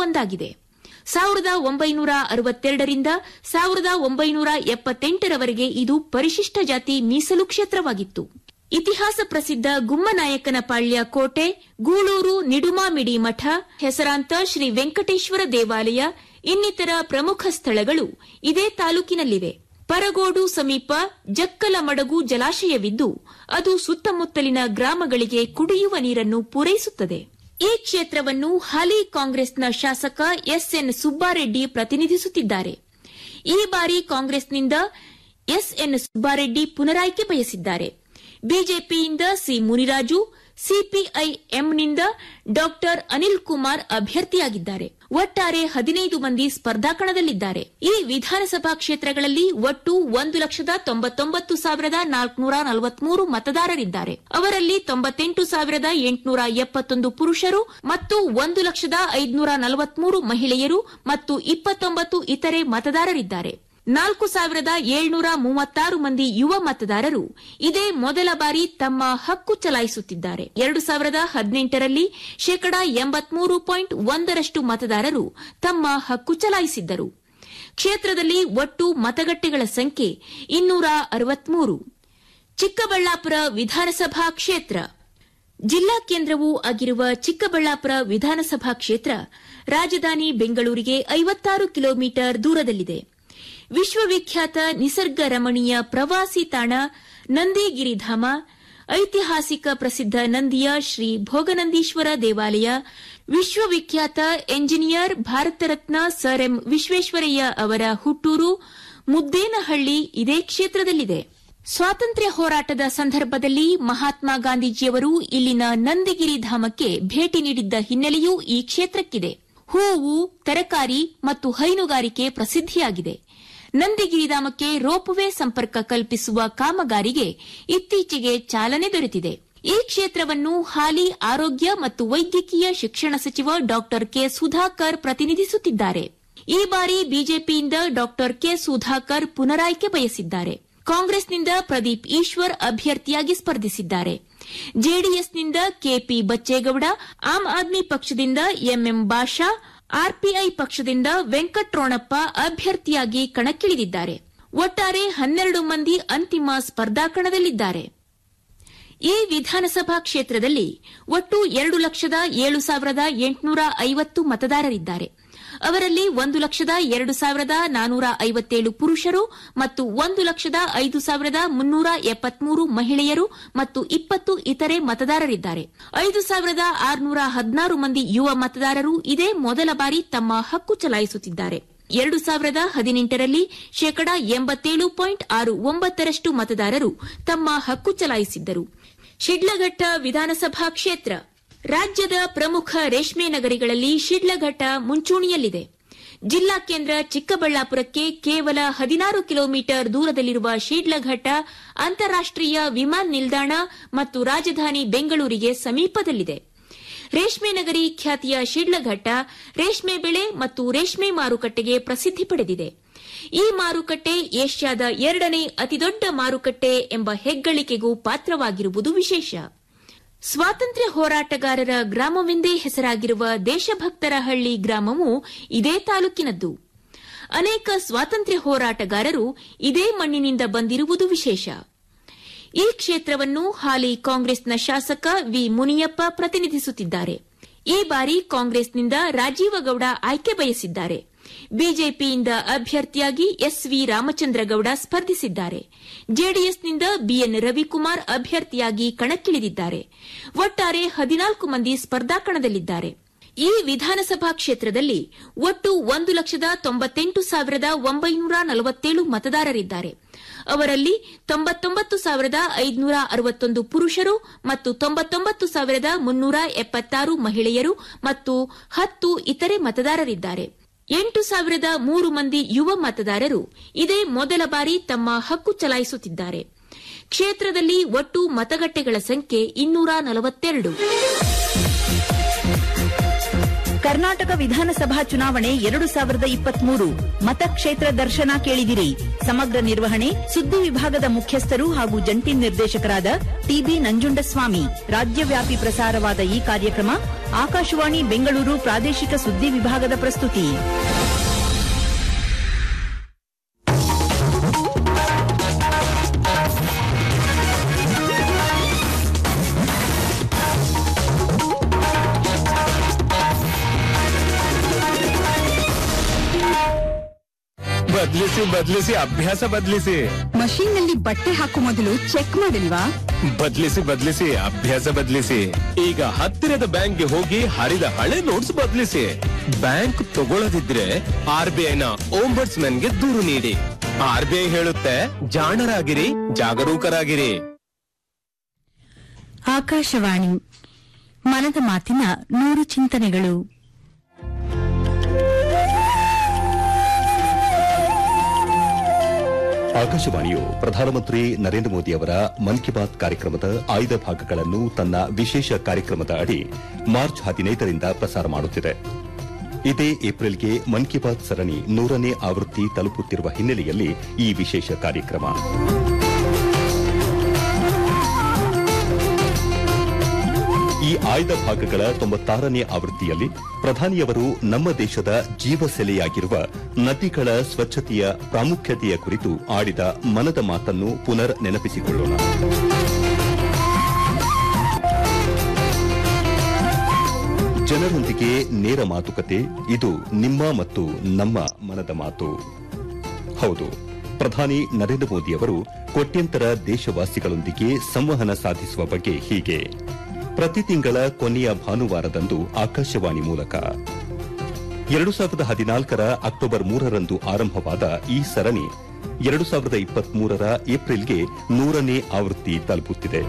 ಒಂದಾಗಿದೆ ಸಾವಿರದ ಒಂಬೈನೂರ ಅರವತ್ತೆರಡರಿಂದ ಸಾವಿರದ ಒಂಬೈನೂರ ಎಪ್ಪತ್ತೆಂಟರವರೆಗೆ ಇದು ಪರಿಶಿಷ್ಟ ಜಾತಿ ಮೀಸಲು ಕ್ಷೇತ್ರವಾಗಿತ್ತು ಇತಿಹಾಸ ಪ್ರಸಿದ್ಧ ಗುಮ್ಮನಾಯಕನ ಪಾಳ್ಯ ಕೋಟೆ ಗೂಳೂರು ನಿಡುಮಾಮಿಡಿ ಮಠ ಹೆಸರಾಂತ ಶ್ರೀ ವೆಂಕಟೇಶ್ವರ ದೇವಾಲಯ ಇನ್ನಿತರ ಪ್ರಮುಖ ಸ್ಥಳಗಳು ಇದೇ ತಾಲೂಕಿನಲ್ಲಿವೆ ಪರಗೋಡು ಸಮೀಪ ಜಕ್ಕಲಮಡಗು ಜಲಾಶಯವಿದ್ದು ಅದು ಸುತ್ತಮುತ್ತಲಿನ ಗ್ರಾಮಗಳಿಗೆ ಕುಡಿಯುವ ನೀರನ್ನು ಪೂರೈಸುತ್ತದೆ ಈ ಕ್ಷೇತ್ರವನ್ನು ಹಾಲಿ ಕಾಂಗ್ರೆಸ್ನ ಶಾಸಕ ಎಸ್ಎನ್ ಸುಬ್ಬಾರೆಡ್ಡಿ ಪ್ರತಿನಿಧಿಸುತ್ತಿದ್ದಾರೆ ಈ ಬಾರಿ ಕಾಂಗ್ರೆಸ್ನಿಂದ ಎಸ್ಎನ್ ಸುಬ್ಬಾರೆಡ್ಡಿ ಪುನರಾಯ್ಕೆ ಬಯಸಿದ್ದಾರೆ ಬಿಜೆಪಿಯಿಂದ ಸಿ ಮುನಿರಾಜು ಸಿಪಿಐಎಂನಿಂದ ಡಾಕ್ಟರ್ ಅನಿಲ್ ಕುಮಾರ್ ಅಭ್ಯರ್ಥಿಯಾಗಿದ್ದಾರೆ ಒಟ್ಟಾರೆ ಹದಿನೈದು ಮಂದಿ ಸ್ಪರ್ಧಾಕಣದಲ್ಲಿದ್ದಾರೆ ಈ ವಿಧಾನಸಭಾ ಕ್ಷೇತ್ರಗಳಲ್ಲಿ ಒಟ್ಟು ಒಂದು ಲಕ್ಷದ ತೊಂಬತ್ತೊಂಬತ್ತು ಸಾವಿರದ ನಾಲ್ಕುನೂರ ನಲವತ್ಮೂರು ಮತದಾರರಿದ್ದಾರೆ ಅವರಲ್ಲಿ ತೊಂಬತ್ತೆಂಟು ಸಾವಿರದ ಎಂಟುನೂರ ಎಪ್ಪತ್ತೊಂದು ಪುರುಷರು ಮತ್ತು ಒಂದು ಲಕ್ಷದ ಐದುನೂರ ನಲವತ್ಮೂರು ಮಹಿಳೆಯರು ಮತ್ತು ಇಪ್ಪತ್ತೊಂಬತ್ತು ಇತರೆ ಮತದಾರರಿದ್ದಾರೆ ನಾಲ್ಕು ಸಾವಿರದ ಏಳ್ನೂರ ಮೂವತ್ತಾರು ಮಂದಿ ಯುವ ಮತದಾರರು ಇದೇ ಮೊದಲ ಬಾರಿ ತಮ್ಮ ಹಕ್ಕು ಚಲಾಯಿಸುತ್ತಿದ್ದಾರೆ ಎರಡು ಸಾವಿರದ ಹದಿನೆಂಟರಲ್ಲಿ ಶೇಕಡಾ ಎಂಬತ್ಮೂರು ಪಾಯಿಂಟ್ ಒಂದರಷ್ಟು ಮತದಾರರು ತಮ್ಮ ಹಕ್ಕು ಚಲಾಯಿಸಿದ್ದರು ಕ್ಷೇತ್ರದಲ್ಲಿ ಒಟ್ಟು ಮತಗಟ್ಟೆಗಳ ಸಂಖ್ಯೆ ಇನ್ನೂರ ಅರವತ್ಮೂರು ಚಿಕ್ಕಬಳ್ಳಾಪುರ ವಿಧಾನಸಭಾ ಕ್ಷೇತ್ರ ಜಿಲ್ಲಾ ಕೇಂದ್ರವೂ ಆಗಿರುವ ಚಿಕ್ಕಬಳ್ಳಾಪುರ ವಿಧಾನಸಭಾ ಕ್ಷೇತ್ರ ರಾಜಧಾನಿ ಬೆಂಗಳೂರಿಗೆ ಐವತ್ತಾರು ಕಿಲೋಮೀಟರ್ ದೂರದಲ್ಲಿದೆ ವಿಶ್ವವಿಖ್ಯಾತ ನಿಸರ್ಗ ರಮಣೀಯ ಪ್ರವಾಸಿ ತಾಣ ನಂದಿಗಿರಿಧಾಮ ಐತಿಹಾಸಿಕ ಪ್ರಸಿದ್ಧ ನಂದಿಯ ಶ್ರೀ ಭೋಗನಂದೀಶ್ವರ ದೇವಾಲಯ ವಿಶ್ವವಿಖ್ಯಾತ engineer Bharat Ratna sir M Visvesvaraya ಅವರ ಹುಟ್ಟೂರು ಮುದ್ದೇನಹಳ್ಳಿ ಇದೇ ಕ್ಷೇತ್ರದಲ್ಲಿದೆ ಸ್ವಾತಂತ್ರ್ಯ ಹೋರಾಟದ ಸಂದರ್ಭದಲ್ಲಿ ಮಹಾತ್ಮ ಗಾಂಧೀಜಿಯವರು ಇಲ್ಲಿನ ನಂದಿಗಿರಿ ಧಾಮಕ್ಕೆ ಭೇಟಿ ನೀಡಿದ್ದ ಹಿನ್ನೆಲೆಯೂ ಈ ಕ್ಷೇತ್ರಕ್ಕಿದೆ ಹೂವು ತರಕಾರಿ ಮತ್ತು ಹೈನುಗಾರಿಕೆ ಪ್ರಸಿದ್ಧಿಯಾಗಿದೆ ನಂದಿಗಿರಿಧಾಮಕ್ಕೆ ರೋಪ್ವೇ ಸಂಪರ್ಕ ಕಲ್ಪಿಸುವ ಕಾಮಗಾರಿಗೆ ಇತ್ತೀಚೆಗೆ ಚಾಲನೆ ದೊರೆತಿದೆ ಈ ಕ್ಷೇತ್ರವನ್ನು ಹಾಲಿ ಆರೋಗ್ಯ ಮತ್ತು ವೈದ್ಯಕೀಯ ಶಿಕ್ಷಣ ಸಚಿವ ಡಾ ಕೆ ಸುಧಾಕರ್ ಪ್ರತಿನಿಧಿಸುತ್ತಿದ್ದಾರೆ ಈ ಬಾರಿ ಬಿಜೆಪಿಯಿಂದ ಡಾ ಕೆ ಸುಧಾಕರ್ ಪುನರಾಯ್ಕೆ ಬಯಸಿದ್ದಾರೆ ಕಾಂಗ್ರೆಸ್ನಿಂದ ಪ್ರದೀಪ್ ಈಶ್ವರ್ ಅಭ್ಯರ್ಥಿಯಾಗಿ ಸ್ಪರ್ಧಿಸಿದ್ದಾರೆ ಜೆಡಿಎಸ್ನಿಂದ ಕೆಪಿ ಬಚ್ಚೇಗೌಡ ಆಮ್ ಆದ್ಮಿ ಪಕ್ಷದಿಂದ ಎಂಎಂ ಬಾಷಾ ಆರ್ಪಿಐ ಪಕ್ಷದಿಂದ ವೆಂಕಟ್ರೋಣಪ್ಪ ಅಭ್ಯರ್ಥಿಯಾಗಿ ಕಣಕ್ಕಿಳಿದಿದ್ದಾರೆ ಒಟ್ಟಾರೆ ಹನ್ನೆರಡು ಮಂದಿ ಅಂತಿಮ ಸ್ಪರ್ಧಾಕಣದಲ್ಲಿದ್ದಾರೆ ಈ ವಿಧಾನಸಭಾ ಕ್ಷೇತ್ರದಲ್ಲಿ ಒಟ್ಟು ಎರಡು ಲಕ್ಷದ ಏಳು ಸಾವಿರದ ಎಂಟುನೂರ ಐವತ್ತು ಮತದಾರರಿದ್ದಾರೆ ಅವರಲ್ಲಿ ಒಂದು ಲಕ್ಷದ ಎರಡು ಸಾವಿರದ ನಾನೂರ ಐವತ್ತೇಳು ಪುರುಷರು ಮತ್ತು ಒಂದು ಲಕ್ಷದ ಐದು ಸಾವಿರದ ಮುನ್ನೂರ ಎಪ್ಪತ್ಮೂರು ಮಹಿಳೆಯರು ಮತ್ತು ಇಪ್ಪತ್ತು ಇತರೆ ಮತದಾರರಿದ್ದಾರೆ ಐದು ಸಾವಿರದ ಆರುನೂರ ಹದಿನಾರು ಮಂದಿ ಯುವ ಮತದಾರರು ಇದೇ ಮೊದಲ ಬಾರಿ ತಮ್ಮ ಹಕ್ಕು ಚಲಾಯಿಸುತ್ತಿದ್ದಾರೆ ಎರಡು ಸಾವಿರದ ಹದಿನೆಂಟರಲ್ಲಿ ಶೇಕಡಾ ಎಂಬತ್ತೇಳು ಪಾಯಿಂಟ್ ಆರು ಒಂಬತ್ತರಷ್ಟು ಮತದಾರರು ತಮ್ಮ ಹಕ್ಕು ಚಲಾಯಿಸಿದ್ದರು ಶಿಡ್ಲಘಟ್ಟ ವಿಧಾನಸಭಾ ಕ್ಷೇತ್ರ ರಾಜ್ಯದ ಪ್ರಮುಖ ರೇಷ್ಮೆ ನಗರಿಗಳಲ್ಲಿ ಶಿಡ್ಲಘಟ್ಟ ಮುಂಚೂಣಿಯಲ್ಲಿದೆ ಜಿಲ್ಲಾ ಕೇಂದ್ರ ಚಿಕ್ಕಬಳ್ಳಾಪುರಕ್ಕೆ ಕೇವಲ ಹದಿನಾರು ಕಿಲೋಮೀಟರ್ ದೂರದಲ್ಲಿರುವ ಶಿಡ್ಲಘಟ್ಟ ಅಂತಾರಾಷ್ಟೀಯ ವಿಮಾನ ನಿಲ್ದಾಣ ಮತ್ತು ರಾಜಧಾನಿ ಬೆಂಗಳೂರಿಗೆ ಸಮೀಪದಲ್ಲಿದೆ ರೇಷ್ಮೆ ನಗರಿ ಖ್ಯಾತಿಯ ಶಿಡ್ಲಘಟ್ಟ ರೇಷ್ಮೆ ಬೆಳೆ ಮತ್ತು ರೇಷ್ಮೆ ಮಾರುಕಟ್ಟೆಗೆ ಪ್ರಸಿದ್ಧಿ ಪಡೆದಿದೆ ಈ ಮಾರುಕಟ್ಟೆ ಏಷ್ಯಾದ ಎರಡನೇ ಅತಿದೊಡ್ಡ ಮಾರುಕಟ್ಟೆ ಎಂಬ ಹೆಗ್ಗಳಿಕೆಗೂ ಪಾತ್ರವಾಗಿರುವುದು ವಿಶೇಷ ಸ್ವಾತಂತ್ರ್ಯ ಹೋರಾಟಗಾರರ ಗ್ರಾಮವೆಂದೇ ಹೆಸರಾಗಿರುವ ದೇಶಭಕ್ತರ ಹಳ್ಳಿ ಗ್ರಾಮವು ಇದೇ ತಾಲೂಕಿನದ್ದು ಅನೇಕ ಸ್ವಾತಂತ್ರ್ಯ ಹೋರಾಟಗಾರರು ಇದೇ ಮಣ್ಣಿನಿಂದ ಬಂದಿರುವುದು ವಿಶೇಷ ಈ ಕ್ಷೇತ್ರವನ್ನು ಹಾಲಿ ಕಾಂಗ್ರೆಸ್ನ ಶಾಸಕ ವಿ ಮುನಿಯಪ್ಪ ಪ್ರತಿನಿಧಿಸುತ್ತಿದ್ದಾರೆ ಈ ಬಾರಿ ಕಾಂಗ್ರೆಸ್ನಿಂದ ರಾಜೀವಗೌಡ ಆಯ್ಕೆ ಬಯಸಿದ್ದಾರೆ ಬಿಜೆಪಿಯಿಂದ ಅಭ್ಯರ್ಥಿಯಾಗಿ ಎಸ್ವಿ ರಾಮಚಂದ್ರಗೌಡ ಸ್ಪರ್ಧಿಸಿದ್ದಾರೆ ಜೆಡಿಎಸ್ನಿಂದ ಬಿಎನ್ ರವಿಕುಮಾರ್ ಅಭ್ಯರ್ಥಿಯಾಗಿ ಕಣಕ್ಕಿಳಿದಿದ್ದಾರೆ ಒಟ್ಟಾರೆ ಹದಿನಾಲ್ಕು ಮಂದಿ ಸ್ಪರ್ಧಾಕಣದಲ್ಲಿದ್ದಾರೆ ಈ ವಿಧಾನಸಭಾ ಕ್ಷೇತ್ರದಲ್ಲಿ ಒಟ್ಟು ಒಂದು ಲಕ್ಷದ ತೊಂಬತ್ತೆಂಟು ಸಾವಿರದ ಒಂಬೈನೂರ ನಲವತ್ತೇಳು ಮತದಾರರಿದ್ದಾರೆ ಅವರಲ್ಲಿ ತೊಂಬತ್ತೊಂಬತ್ತು ಸಾವಿರದ ಐದುನೂರ ಅರವತ್ತೊಂದು ಪುರುಷರು ಮತ್ತು ತೊಂಬತ್ತೊಂಬತ್ತು ಸಾವಿರದ ಮುನ್ನೂರ ಎಪ್ಪತ್ತಾರು ಮಹಿಳೆಯರು ಮತ್ತು ಹತ್ತು ಇತರೆ ಮತದಾರರಿದ್ದಾರೆ ಎಂಟು ಸಾವಿರದ ಮೂರು ಮಂದಿ ಯುವ ಮತದಾರರು ಇದೇ ಮೊದಲ ಬಾರಿ ತಮ್ಮ ಹಕ್ಕು ಚಲಾಯಿಸುತ್ತಿದ್ದಾರೆ ಕ್ಷೇತ್ರದಲ್ಲಿ ಒಟ್ಟು ಮತಗಟ್ಟೆಗಳ ಸಂಖ್ಯೆ ಇನ್ನೂರ ನಲವತ್ತೆರಡು ಕರ್ನಾಟಕ ವಿಧಾನಸಭಾ ಚುನಾವಣೆ ಎರಡು ಸಾವಿರದ ಇಪ್ಪತ್ಮೂರು ಮತಕ್ಷೇತ್ರ ದರ್ಶನ ಕೇಳಿದಿರಿ ಸಮಗ್ರ ನಿರ್ವಹಣೆ ಸುದ್ದಿ ವಿಭಾಗದ ಮುಖ್ಯಸ್ಥರು ಹಾಗೂ ಜಂಟಿ ನಿರ್ದೇಶಕರಾದ ಟಿಬಿ ನಂಜುಂಡಸ್ವಾಮಿ ರಾಜ್ಯವ್ಯಾಪಿ ಪ್ರಸಾರವಾದ ಈ ಕಾರ್ಯಕ್ರಮ ಆಕಾಶವಾಣಿ ಬೆಂಗಳೂರು ಪ್ರಾದೇಶಿಕ ಸುದ್ದಿ ವಿಭಾಗದ ಪ್ರಸ್ತುತಿ ಬದ್ಲಿಸಿ ಬದ್ಲಿಸಿ ಅಭ್ಯಾಸ ಬದ್ಲಿಸಿ ಮಷೀನ್ ನಲ್ಲಿ ಬಟ್ಟೆ ಹಾಕೋ ಮೊದಲು ಚೆಕ್ ಮಾಡಿಲ್ವಾ ಬದ್ಲಿಸಿ ಬದ್ಲಿಸಿ ಅಭ್ಯಾಸ ಬದ್ಲಿಸಿ ಈಗ ಹತ್ತಿರದ ಬ್ಯಾಂಕ್ಗೆ ಹೋಗಿ ಹರಿದ ಹಳೆ ನೋಟ್ಸ್ ಬದ್ಲಿಸಿ ಬ್ಯಾಂಕ್ ತಗೊಳ್ಳದಿದ್ರೆ ಆರ್ ಬಿ ಐನ ಓಂಬರ್ಟ್ಸ್ ಗೆ ದೂರು ನೀಡಿ ಆರ್ ಬಿ ಐ ಹೇಳುತ್ತೆ ಜಾಣರಾಗಿರಿ ಜಾಗರೂಕರಾಗಿರಿ ಆಕಾಶವಾಣಿ ಮನದ ಮಾತಿನ ನೂರು ಚಿಂತನೆಗಳು ಆಕಾಶವಾಣಿಯು ಪ್ರಧಾನಮಂತ್ರಿ ನರೇಂದ್ರ ಮೋದಿ ಅವರ ಮನ್ ಕಿ ಬಾತ್ ಕಾರ್ಯಕ್ರಮದ ಆಯ್ದ ಭಾಗಗಳನ್ನು ತನ್ನ ವಿಶೇಷ ಕಾರ್ಯಕ್ರಮದ ಅಡಿ ಮಾರ್ಚ್ ಹದಿನೈದರಿಂದ ಪ್ರಸಾರ ಮಾಡುತ್ತಿದೆ ಇದೇ ಏಪ್ರಿಲ್ಗೆ ಮನ್ ಕಿ ಬಾತ್ ಸರಣಿ ನೂರನೇ ಆವೃತ್ತಿ ತಲುಪುತ್ತಿರುವ ಹಿನ್ನೆಲೆಯಲ್ಲಿ ಈ ವಿಶೇಷ ಕಾರ್ಯಕ್ರಮ ಈ ಆಯ್ದ ಭಾಗಗಳ ತೊಂಬತ್ತಾರನೇ ಆವೃತ್ತಿಯಲ್ಲಿ ಪ್ರಧಾನಿಯವರು ನಮ್ಮ ದೇಶದ ಜೀವಸೆಲೆಯಾಗಿರುವ ನದಿಗಳ ಸ್ವಚ್ಛತೆಯ ಪ್ರಾಮುಖ್ಯತೆಯ ಕುರಿತು ಆಡಿದ ಮನದ ಮಾತನ್ನು ಪುನರ್ ನೆನಪಿಸಿಕೊಳ್ಳೋಣ ಜನರೊಂದಿಗೆ ನೇರ ಮಾತುಕತೆ ಇದು ನಿಮ್ಮ ಮತ್ತು ನಮ್ಮ ಮನದ ಮಾತು ಹೌದು ಪ್ರಧಾನಿ ನರೇಂದ್ರ ಮೋದಿಯವರು ಕೋಟ್ಯಂತರ ದೇಶವಾಸಿಗಳೊಂದಿಗೆ ಸಂವಹನ ಸಾಧಿಸುವ ಬಗ್ಗೆ ಹೀಗೆ ಪ್ರತಿ ತಿಂಗಳ ಕೊನೆಯ ಭಾನುವಾರದಂದು ಆಕಾಶವಾಣಿ ಮೂಲಕ ಎರಡು ಸಾವಿರದ ಹದಿನಾಲ್ಕರ ಅಕ್ಟೋಬರ್ ಮೂರರಂದು ಆರಂಭವಾದ ಈ ಸರಣಿ ಎರಡು ಸಾವಿರದ ಇಪ್ಪತ್ಮೂರರ ಏಪ್ರಿಲ್ಗೆ ನೂರನೇ ಆವೃತ್ತಿ ತಲುಪುತ್ತಿದೆ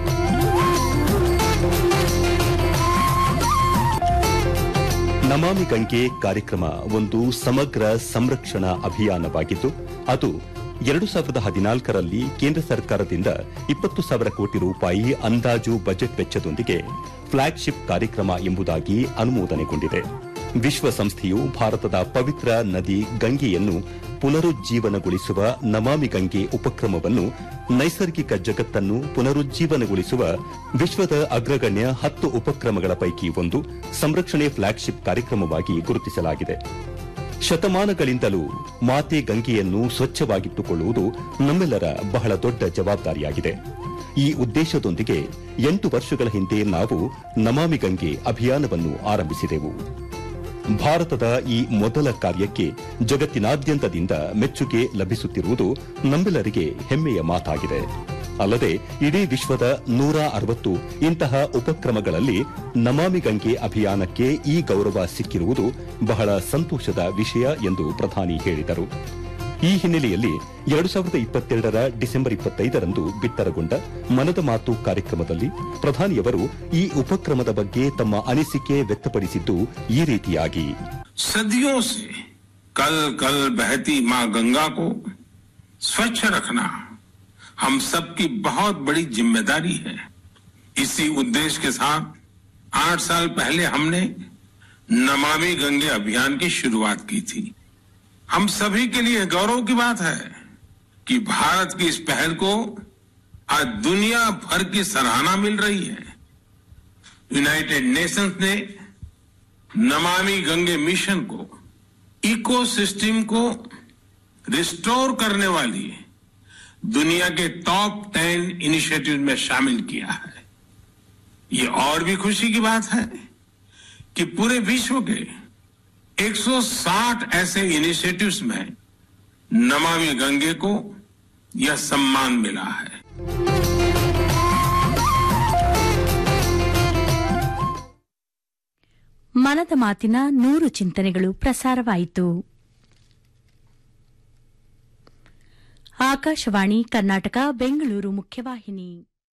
ನಮಾಮಿ ಗಂಗೆ ಕಾರ್ಯಕ್ರಮ ಒಂದು ಸಮಗ್ರ ಸಂರಕ್ಷಣಾ ಅಭಿಯಾನವಾಗಿದ್ದು ಅದು ಎರಡು ಸಾವಿರದ ಹದಿನಾಲ್ಕರಲ್ಲಿ ಕೇಂದ್ರ ಸರ್ಕಾರದಿಂದ ಇಪ್ಪತ್ತು ಸಾವಿರ ಕೋಟಿ ರೂಪಾಯಿ ಅಂದಾಜು ಬಜೆಟ್ ವೆಚ್ಚದೊಂದಿಗೆ ಫ್ಲಾಗ್ಶಿಪ್ ಕಾರ್ಯಕ್ರಮ ಎಂಬುದಾಗಿ ಅನುಮೋದನೆಗೊಂಡಿದೆ ವಿಶ್ವಸಂಸ್ಥೆಯು ಭಾರತದ ಪವಿತ್ರ ನದಿ ಗಂಗೆಯನ್ನು ಪುನರುಜ್ಜೀವನಗೊಳಿಸುವ ನಮಾಮಿ ಗಂಗೆ ಉಪಕ್ರಮವನ್ನು ನೈಸರ್ಗಿಕ ಜಗತ್ತನ್ನು ಪುನರುಜ್ಜೀವನಗೊಳಿಸುವ ವಿಶ್ವದ ಅಗ್ರಗಣ್ಯ ಹತ್ತು ಉಪಕ್ರಮಗಳ ಪೈಕಿ ಒಂದು ಸಂರಕ್ಷಣೆ ಫ್ಲಾಗ್ಶಿಪ್ ಕಾರ್ಯಕ್ರಮವಾಗಿ ಗುರುತಿಸಲಾಗಿದೆ ಶತಮಾನಗಳಿಂದಲೂ ಮಾತೆ ಗಂಗೆಯನ್ನು ಸ್ವಚ್ಛವಾಗಿಟ್ಟುಕೊಳ್ಳುವುದು ನಮ್ಮೆಲ್ಲರ ಬಹಳ ದೊಡ್ಡ ಜವಾಬ್ದಾರಿಯಾಗಿದೆ ಈ ಉದ್ದೇಶದೊಂದಿಗೆ ಎಂಟು ವರ್ಷಗಳ ಹಿಂದೆ ನಾವು ನಮಾಮಿ ಗಂಗೆ ಅಭಿಯಾನವನ್ನು ಆರಂಭಿಸಿದೆವು ಭಾರತದ ಈ ಮೊದಲ ಕಾರ್ಯಕ್ಕೆ ಜಗತ್ತಿನಾದ್ಯಂತದಿಂದ ಮೆಚ್ಚುಗೆ ಲಭಿಸುತ್ತಿರುವುದು ನಮ್ಮೆಲ್ಲರಿಗೆ ಹೆಮ್ಮೆಯ ಮಾತಾಗಿದೆ ಅಲ್ಲದೆ ಇಡೀ ವಿಶ್ವದ ನೂರ ಅರವತ್ತು ಇಂತಹ ಉಪಕ್ರಮಗಳಲ್ಲಿ ನಮಾಮಿ ಗಂಗೆ ಅಭಿಯಾನಕ್ಕೆ ಈ ಗೌರವ ಸಿಕ್ಕಿರುವುದು ಬಹಳ ಸಂತೋಷದ ವಿಷಯ ಎಂದು ಪ್ರಧಾನಿ ಹೇಳಿದರು ಈ ಹಿನ್ನೆಲೆಯಲ್ಲಿ ಎರಡು ಸಾವಿರದ ಇಪ್ಪತ್ತೆರಡರ ಡಿಸೆಂಬರ್ ಇಪ್ಪತ್ತೈದರಂದು ಬಿತ್ತರಗೊಂಡ ಮನದ ಮಾತು ಕಾರ್ಯಕ್ರಮದಲ್ಲಿ ಪ್ರಧಾನಿಯವರು ಈ ಉಪಕ್ರಮದ ಬಗ್ಗೆ ತಮ್ಮ ಅನಿಸಿಕೆ ವ್ಯಕ್ತಪಡಿಸಿದ್ದು ಈ ರೀತಿಯಾಗಿ सदियों से कल कल बहती मां गंगा को स्वच्छ रखना हम सबकी बहुत बड़ी जिम्मेदारी है इसी उद्देश्य के साथ आठ साल पहले हमने नमामि गंगे अभियान की शुरुआत की थी हम सभी के लिए गौरव की बात है कि भारत की इस पहल को आज दुनिया भर की सराहना मिल रही है यूनाइटेड नेशंस ने नमामि गंगे मिशन को इकोसिस्टम को रिस्टोर करने वाली दुनिया के टॉप टेन इनिशिएटिव में शामिल किया है ये और भी खुशी की बात है कि पूरे विश्व के 160 ऐसे इनिशिएटिव्स में नमामि गंगे को यह सम्मान मिला है ಮನದ ಮಾತಿನ ನೂರು ಚಿಂತನೆಗಳು ಪ್ರಸಾರವಾಯಿತು ಆಕಾಶವಾಣಿ ಕರ್ನಾಟಕ ಬೆಂಗಳೂರು ಮುಖ್ಯವಾಹಿನಿ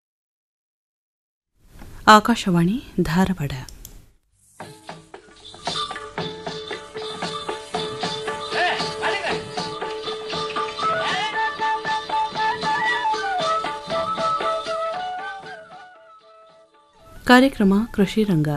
ಆಕಾಶವಾಣಿ ಧಾರವಾಡ ಕಾರ್ಯಕ್ರಮ ಕೃಷಿ ರಂಗ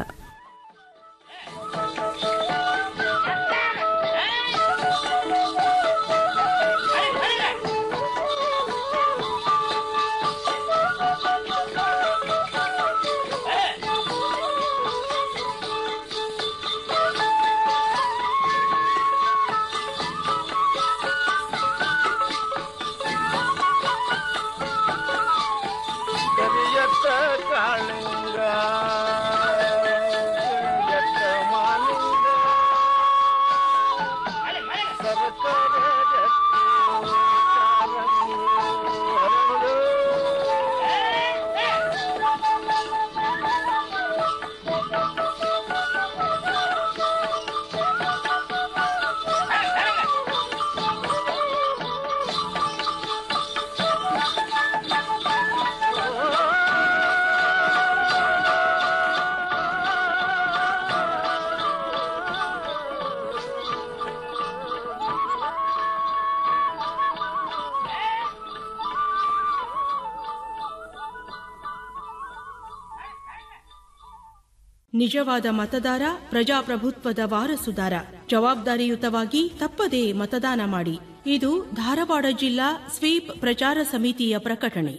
ನಿಜವಾದ ಮತದಾರ ಪ್ರಜಾಪ್ರಭುತ್ವದ ವಾರಸುದಾರ ಜವಾಬ್ದಾರಿಯುತವಾಗಿ ತಪ್ಪದೇ ಮತದಾನ ಮಾಡಿ ಇದು ಧಾರವಾಡ ಜಿಲ್ಲಾ ಸ್ವೀಪ್ ಪ್ರಚಾರ ಸಮಿತಿಯ ಪ್ರಕಟಣೆ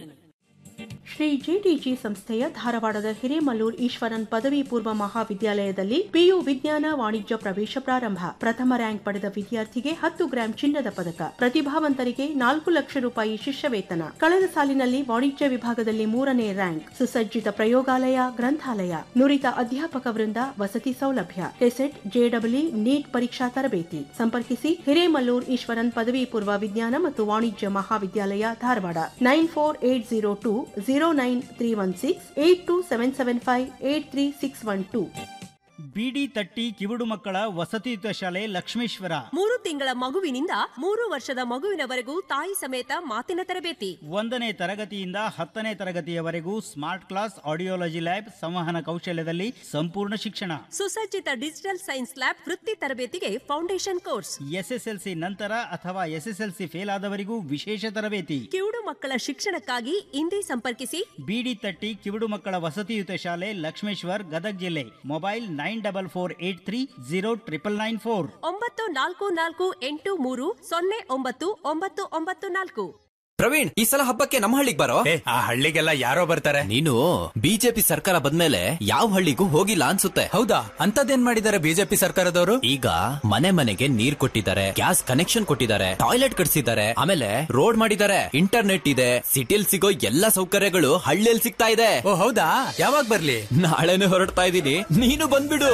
ಶ್ರೀ ಜಿಟಿಜಿ ಸಂಸ್ಥೆಯ ಧಾರವಾಡದ ಹಿರೇಮಲ್ಲೂರ್ ಈಶ್ವರನ್ ಪದವಿ ಪೂರ್ವ ಮಹಾವಿದ್ಯಾಲಯದಲ್ಲಿ ಪಿಯು ವಿಜ್ಞಾನ ವಾಣಿಜ್ಯ ಪ್ರವೇಶ ಪ್ರಾರಂಭ ಪ್ರಥಮ ರ್ಯಾಂಕ್ ಪಡೆದ ವಿದ್ಯಾರ್ಥಿಗೆ ಹತ್ತು ಗ್ರಾಂ ಚಿನ್ನದ ಪದಕ ಪ್ರತಿಭಾವಂತರಿಗೆ ನಾಲ್ಕು ಲಕ್ಷ ರೂಪಾಯಿ ಶಿಷ್ಯ ವೇತನ ಕಳೆದ ಸಾಲಿನಲ್ಲಿ ವಾಣಿಜ್ಯ ವಿಭಾಗದಲ್ಲಿ ಮೂರನೇ ರ್ಯಾಂಕ್ ಸುಸಜ್ಜಿತ ಪ್ರಯೋಗಾಲಯ ಗ್ರಂಥಾಲಯ ನುರಿತ ಅಧ್ಯಾಪಕ ವೃಂದ ವಸತಿ ಸೌಲಭ್ಯ ಕೆಸೆಟ್ ಜೆಡಬ್ಲ್ಯೂ ನೀಟ್ ಪರೀಕ್ಷಾ ತರಬೇತಿ ಸಂಪರ್ಕಿಸಿ ಹಿರೇಮಲ್ಲೂರ್ ಈಶ್ವರನ್ ಪದವಿ ಪೂರ್ವ ವಿಜ್ಞಾನ ಮತ್ತು ವಾಣಿಜ್ಯ ಮಹಾವಿದ್ಯಾಲಯ Dharwad nine four eight zero two zero nine three one six eight two seven seven five eight three six one two ಬಿಡಿ ತಟ್ಟಿ ಕಿವುಡು ಮಕ್ಕಳ ವಸತಿಯುತ ಶಾಲೆ ಲಕ್ಷ್ಮೇಶ್ವರ ಮೂರು ತಿಂಗಳ ಮಗುವಿನಿಂದ ಮೂರು ವರ್ಷದ ಮಗುವಿನವರೆಗೂ ತಾಯಿ ಸಮೇತ ಮಾತಿನ ತರಬೇತಿ ಒಂದನೇ ತರಗತಿಯಿಂದ ಹತ್ತನೇ ತರಗತಿಯವರೆಗೂ ಸ್ಮಾರ್ಟ್ ಕ್ಲಾಸ್ ಆಡಿಯೋಲಜಿ ಲ್ಯಾಬ್ ಸಂವಹನ ಕೌಶಲ್ಯದಲ್ಲಿ ಸಂಪೂರ್ಣ ಶಿಕ್ಷಣ ಸುಸಜ್ಜಿತ ಡಿಜಿಟಲ್ ಸೈನ್ಸ್ ಲ್ಯಾಬ್ ವೃತ್ತಿ ತರಬೇತಿಗೆ ಫೌಂಡೇಶನ್ ಕೋರ್ಸ್ ಎಸ್ಎಸ್ಎಲ್ಸಿ ನಂತರ ಅಥವಾ ಎಸ್ಎಸ್ಎಲ್ಸಿ ಫೇಲ್ ಆದವರಿಗೂ ವಿಶೇಷ ತರಬೇತಿ ಕಿವುಡು ಮಕ್ಕಳ ಶಿಕ್ಷಣಕ್ಕಾಗಿ ಇಂದೇ ಸಂಪರ್ಕಿಸಿ ಬಿಡಿ ತಟ್ಟಿ ಕಿವುಡು ಮಕ್ಕಳ ವಸತಿಯುತ ಶಾಲೆ ಲಕ್ಷ್ಮೇಶ್ವರ್ ಗದಗ್ ಜಿಲ್ಲೆ mobile nine double four eight three zero triple nine four ಒಂಬತ್ತು ನಾಲ್ಕು ನಾಲ್ಕು ಎಂಟು ಮೂರು ಸೊನ್ನೆ ಒಂಬತ್ತು ಒಂಬತ್ತು ಒಂಬತ್ತು ನಾಲ್ಕು ಪ್ರವೀಣ್ ಈ ಸಲ ಹಬ್ಬಕ್ಕೆ ನಮ್ಮ ಹಳ್ಳಿಗೆ ಬರೋ ಆ ಹಳ್ಳಿಗೆಲ್ಲ ಯಾರೋ ಬರ್ತಾರೆ ನೀನು ಬಿಜೆಪಿ ಸರ್ಕಾರ ಬಂದ್ಮೇಲೆ ಯಾವ ಹಳ್ಳಿಗೂ ಹೋಗಿಲ್ಲ ಅನ್ಸುತ್ತೆ ಹೌದಾ ಅಂತದೇನ್ ಮಾಡಿದ್ದಾರೆ ಬಿಜೆಪಿ ಸರ್ಕಾರದವರು ಈಗ ಮನೆ ಮನೆಗೆ ನೀರ್ ಕೊಟ್ಟಿದ್ದಾರೆ ಗ್ಯಾಸ್ ಕನೆಕ್ಷನ್ ಕೊಟ್ಟಿದ್ದಾರೆ ಟಾಯ್ಲೆಟ್ ಕಟ್ಸಿದ್ದಾರೆ ಆಮೇಲೆ ರೋಡ್ ಮಾಡಿದ್ದಾರೆ ಇಂಟರ್ನೆಟ್ ಇದೆ ಸಿಟಿಲ್ ಸಿಗೋ ಎಲ್ಲಾ ಸೌಕರ್ಯಗಳು ಹಳ್ಳಿಯಲ್ಲಿ ಸಿಗ್ತಾ ಇದೆ ಓ ಹೌದಾ ಯಾವಾಗ ಬರ್ಲಿ ನಾಳೆನೆ ಹೊರಡ್ತಾ ಇದ್ದೀನಿ ನೀನು ಬಂದ್ಬಿಡು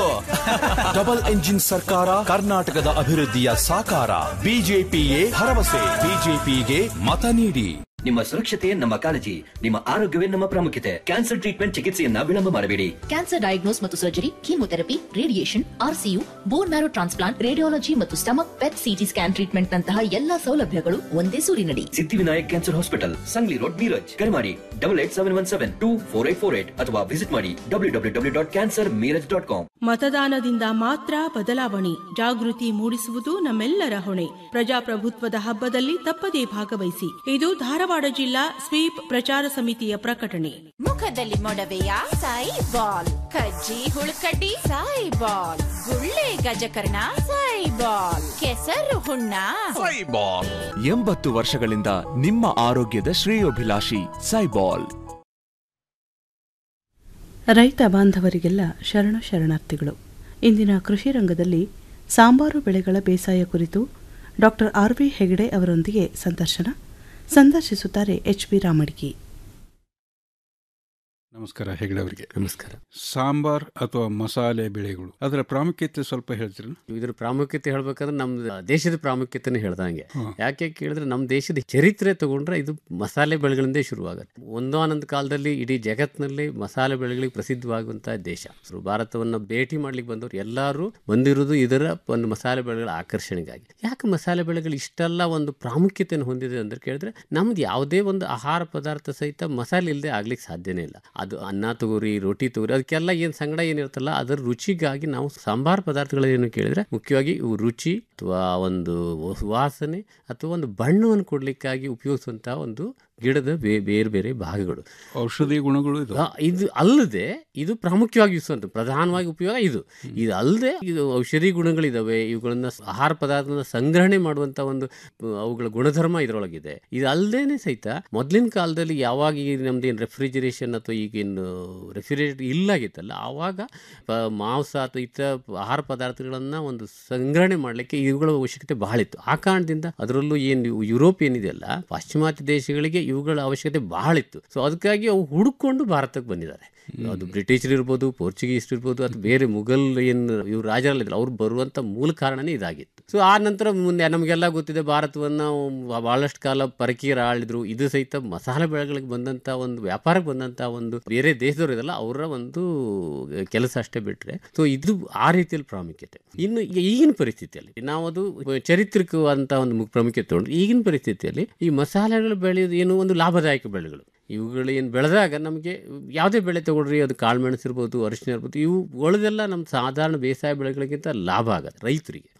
ಡಬಲ್ ಎಂಜಿನ್ ಸರ್ಕಾರ ಕರ್ನಾಟಕದ ಅಭಿವೃದ್ಧಿಯ ಸಾಕಾರ ಬಿಜೆಪಿಯೇ ಭರವಸೆ ಬಿಜೆಪಿಗೆ ಮತ ನೀಡಿ ನಿಮ್ಮ ಸುರಕ್ಷತೆ ನಮ್ಮ ಕಾಳಜಿ ನಿಮ್ಮ ಆರೋಗ್ಯವೇ ನಮ್ಮ ಪ್ರಾಮುಖ್ಯತೆ ಕ್ಯಾನ್ಸರ್ ಟ್ರೀಟ್ಮೆಂಟ್ ಚಿಕಿತ್ಸೆಯನ್ನ ವಿಳಂಬ ಮಾಡಬೇಡಿ ಕ್ಯಾನ್ಸರ್ ಡಯಾಗ್ನೋಸ್ ಮತ್ತು surgery chemotherapy radiation RCU bone marrow transplant radiology ಮತ್ತು stomach PET CT scan treatment ನಂತಹ ಎಲ್ಲಾ ಸೌಲಭ್ಯಗಳು ಒಂದೇ ಸೂರಿನಡಿ Siddhivinayak cancer hospital Sangli road Miraj ಕರೆ ಮಾಡಿ double eight seven one seven two four eight four eight ಅಥವಾ ವಿಸಿಟ್ ಮಾಡಿ W W W dot cancer Miraj dot com ಮತದಾನದಿಂದ ಮಾತ್ರ ಬದಲಾವಣೆ ಜಾಗೃತಿ ಮೂಡಿಸುವುದು ನಮ್ಮೆಲ್ಲರ ಹೊಣೆ ಪ್ರಜಾಪ್ರಭುತ್ವದ ಹಬ್ಬದಲ್ಲಿ ತಪ್ಪದೇ ಭಾಗವಹಿಸಿ ಇದು ಧಾರವಾಡ ಜಿಲ್ಲಾ ಸ್ವೀಪ್ ಪ್ರಚಾರ ಸಮಿತಿಯ ಪ್ರಕಟಣೆ ಮುಖದಲ್ಲಿ ಮೊಡವೆಯ ಸಾಯಿ ಬಾಲ್ ಕಜ್ಜಿ ಹುಳುಕಡ್ಡಿ ಸಾಯಿ ಬಾಲ್ ಗುಳ್ಳೆ ಗಜಕರ್ಣ ಸಾಯಿ ಬಾಲ್ ಕೆಸರು ಹುಣ್ಣ ಸೈಬಾಲ್ ಎಂಬತ್ತು ವರ್ಷಗಳಿಂದ ನಿಮ್ಮ ಆರೋಗ್ಯದ ಶ್ರೇಯೋಭಿಲಾಷಿ ಸೈಬಾಲ್ ರೈತ ಬಾಂಧವರಿಗೆಲ್ಲ ಶರಣ ಶರಣಾರ್ಥಿಗಳು ಇಂದಿನ ಕೃಷಿ ರಂಗದಲ್ಲಿ ಸಾಂಬಾರು ಬೆಳೆಗಳ ಬೇಸಾಯ ಕುರಿತು ಡಾಕ್ಟರ್ ಆರ್ ವಿ ಹೆಗಡೆ ಅವರೊಂದಿಗೆ ಸಂದರ್ಶನ ಸಂದರ್ಶಿಸುತ್ತಾರೆ ಎಚ್ ಬಿ ರಾಮಡಿಗಿ ನಮಸ್ಕಾರ ಹೆಗಡೆ ಅವರಿಗೆ ನಮಸ್ಕಾರ ಸಾಂಬಾರ್ ಅಥವಾ ಮಸಾಲೆ ಬೆಳೆಗಳು ಅದರ ಪ್ರಾಮುಖ್ಯತೆ ಸ್ವಲ್ಪ ಹೇಳ್ತೀರ ಇದ್ರ ಪ್ರಾಮುಖ್ಯತೆ ಹೇಳ್ಬೇಕಂದ್ರೆ ನಮ್ಮ ದೇಶದ ಪ್ರಾಮುಖ್ಯತೆನೇ ಹೇಳ್ದಂಗೆ ಯಾಕೆ ಕೇಳಿದ್ರೆ ನಮ್ಮ ದೇಶದ ಚರಿತ್ರೆ ತಗೊಂಡ್ರೆ ಇದು ಮಸಾಲೆ ಬೆಳೆಗಳಿಂದ ಶುರುವಾಗುತ್ತೆ ಒಂದಾನೊಂದು ಕಾಲದಲ್ಲಿ ಇಡೀ ಜಗತ್ತಿನಲ್ಲಿ ಮಸಾಲೆ ಬೆಳೆಗಳಿಗೆ ಪ್ರಸಿದ್ಧವಾಗುವಂತಹ ದೇಶ ಸೊ ಭಾರತವನ್ನು ಭೇಟಿ ಮಾಡ್ಲಿಕ್ಕೆ ಬಂದವರು ಎಲ್ಲರೂ ಬಂದಿರೋದು ಇದರ ಒಂದು ಮಸಾಲೆ ಬೆಳೆಗಳ ಆಕರ್ಷಣೆಗಾಗಿ ಯಾಕೆ ಮಸಾಲೆ ಬೆಳೆಗಳು ಇಷ್ಟೆಲ್ಲ ಒಂದು ಪ್ರಾಮುಖ್ಯತೆಯನ್ನು ಹೊಂದಿದೆ ಅಂತ ಕೇಳಿದ್ರೆ ನಮ್ದು ಯಾವುದೇ ಒಂದು ಆಹಾರ ಪದಾರ್ಥ ಸಹಿತ ಮಸಾಲೆ ಇಲ್ಲದೆ ಆಗ್ಲಿಕ್ಕೆ ಸಾಧ್ಯನೇ ಇಲ್ಲ ಅದು ಅನ್ನ ತಗೋರಿ ರೋಟಿ ತಗೋರಿ ಅದಕ್ಕೆಲ್ಲ ಏನು ಸಂಗಡ ಏನಿರುತ್ತಲ್ಲ ಅದರ ರುಚಿಗಾಗಿ ನಾವು ಸಾಂಬಾರ್ ಪದಾರ್ಥಗಳೇನು ಕೇಳಿದ್ರೆ ಮುಖ್ಯವಾಗಿ ಇವು ರುಚಿ ಅಥವಾ ಒಂದು ವಾಸನೆ ಅಥವಾ ಒಂದು ಬಣ್ಣವನ್ನು ಕೊಡ್ಲಿಕ್ಕಾಗಿ ಉಪಯೋಗಿಸುವಂತಹ ಒಂದು ಗಿಡದ ಬೇ- ಬೇರೆ ಬೇರೆ ಭಾಗಗಳು ಔಷಧಿ ಗುಣಗಳು ಇದು ಆ, ಇದು ಅಲ್ಲದೆ ಇದು ಪ್ರಾಮುಖ್ಯವಾಗಿ ಯೂಸುವಂತ ಪ್ರಧಾನವಾಗಿ ಉಪಯೋಗ ಇದು ಇದು ಅಲ್ಲದೆ ಇದು ಔಷಧಿ ಗುಣಗಳಿದಾವೆ ಇವುಗಳನ್ನ ಸ- ಆಹಾರ ಪದಾರ್ಥನ ಸಂಗ್ರಹಣೆ ಮಾಡುವಂತ ಒಂದು ಆ, ಅವುಗಳ ಗುಣಧರ್ಮ ಇದರೊಳಗಿದೆ ಇದು ಅಲ್ಲದೇನೆ ಸಹಿತ ಮೊದಲಿನ ಕಾಲದಲ್ಲಿ ಯಾವಾಗ ಈ ನಮ್ದೇನು ರೆಫ್ರಿಜರೇಷನ್ ಅಥವಾ ಈಗೇನು ರೆಫ್ರಿಜರೇಟರ್ ಇಲ್ಲಾಗಿತ್ತಲ್ಲ ಆವಾಗ ಪ- ಮಾಂಸ ಅಥವಾ ಇತರ ಆಹಾರ ಪದಾರ್ಥಗಳನ್ನ ಒಂದು ಸಂಗ್ರಹಣೆ ಮಾಡಲಿಕ್ಕೆ ಇವುಗಳ ಅವಶ್ಯಕತೆ ಬಹಳ ಇತ್ತು ಆ ಕಾರಣದಿಂದ ಅದರಲ್ಲೂ ಏನು ಯುರೋಪ್ ಏನಿದೆಯಲ್ಲ ಪಾಶ್ಚಿಮಾತ್ಯ ದೇಶಗಳಿಗೆ ಇವುಗಳ ಅವಶ್ಯಕತೆ ಬಹಳ ಇತ್ತು ಸೊ ಅದಕ್ಕಾಗಿ ಅವು ಹುಡುಕೊಂಡು ಭಾರತಕ್ಕೆ ಬಂದಿದ್ದಾರೆ ಅದು ಬ್ರಿಟಿಷರು ಇರ್ಬೋದು ಪೋರ್ಚುಗೀಸ್ ಇರ್ಬೋದು ಅಥವಾ ಬೇರೆ ಮುಘಲ್ ಏನು ಇವ್ರು ರಾಜರಲ್ಲಿದ್ರು ಅವ್ರು ಬರುವಂತ ಮೂಲ ಕಾರಣನೇ ಇದಾಗಿತ್ತು ಸೊ ಆ ನಂತರ ಮುಂದೆ ನಮಗೆಲ್ಲ ಗೊತ್ತಿದೆ ಭಾರತವನ್ನು ಬಹಳಷ್ಟು ಕಾಲ ಪರಕೀಯರು ಆಳಿದ್ರು ಇದು ಸಹಿತ ಮಸಾಲೆ ಬೆಳೆಗಳಿಗೆ ಬಂದಂತ ಒಂದು ವ್ಯಾಪಾರಕ್ಕೆ ಬಂದಂತ ಒಂದು ಬೇರೆ ದೇಶದವರು ಇದಲ್ಲ ಅವರ ಒಂದು ಕೆಲಸ ಅಷ್ಟೇ ಬಿಟ್ರೆ ಸೊ ಇದು ಆ ರೀತಿಯಲ್ಲಿ ಪ್ರಾಮುಖ್ಯತೆ ಇನ್ನು ಈಗ ಈಗಿನ ಪರಿಸ್ಥಿತಿಯಲ್ಲಿ ನಾವು ಅದು ಚರಿತ್ರಿಕವಾದಂಥ ಒಂದು ಮು- ಪ್ರಾಮುಖ್ಯತೆ ತಗೊಂಡ್ರೆ ಈಗಿನ ಪರಿಸ್ಥಿತಿಯಲ್ಲಿ ಈ ಮಸಾಲೆಗಳು ಬೆಳೆಯೋದು ಏನು ಒಂದು ಲಾಭದಾಯಕ ಬೆಳೆಗಳು ಇವುಗಳು ಏನು ಬೆಳೆದಾಗ ನಮಗೆ ಯಾವುದೇ ಬೆಳೆ ತಗೊಳ್ರಿ ಅದು ಕಾಳುಮೆಣಸು ಇರ್ಬೋದು ಅರಿಶಿನ ಇರ್ಬೋದು ಇವು ಉಳಿದೆಲ್ಲ ನಮ್ಮ ಸಾಧಾರಣ ಬೇಸಾಯ ಬೆಳೆಗಳಿಗಿಂತ ಲಾಭ ಆಗತ್ತೆ ರೈತರಿಗೆ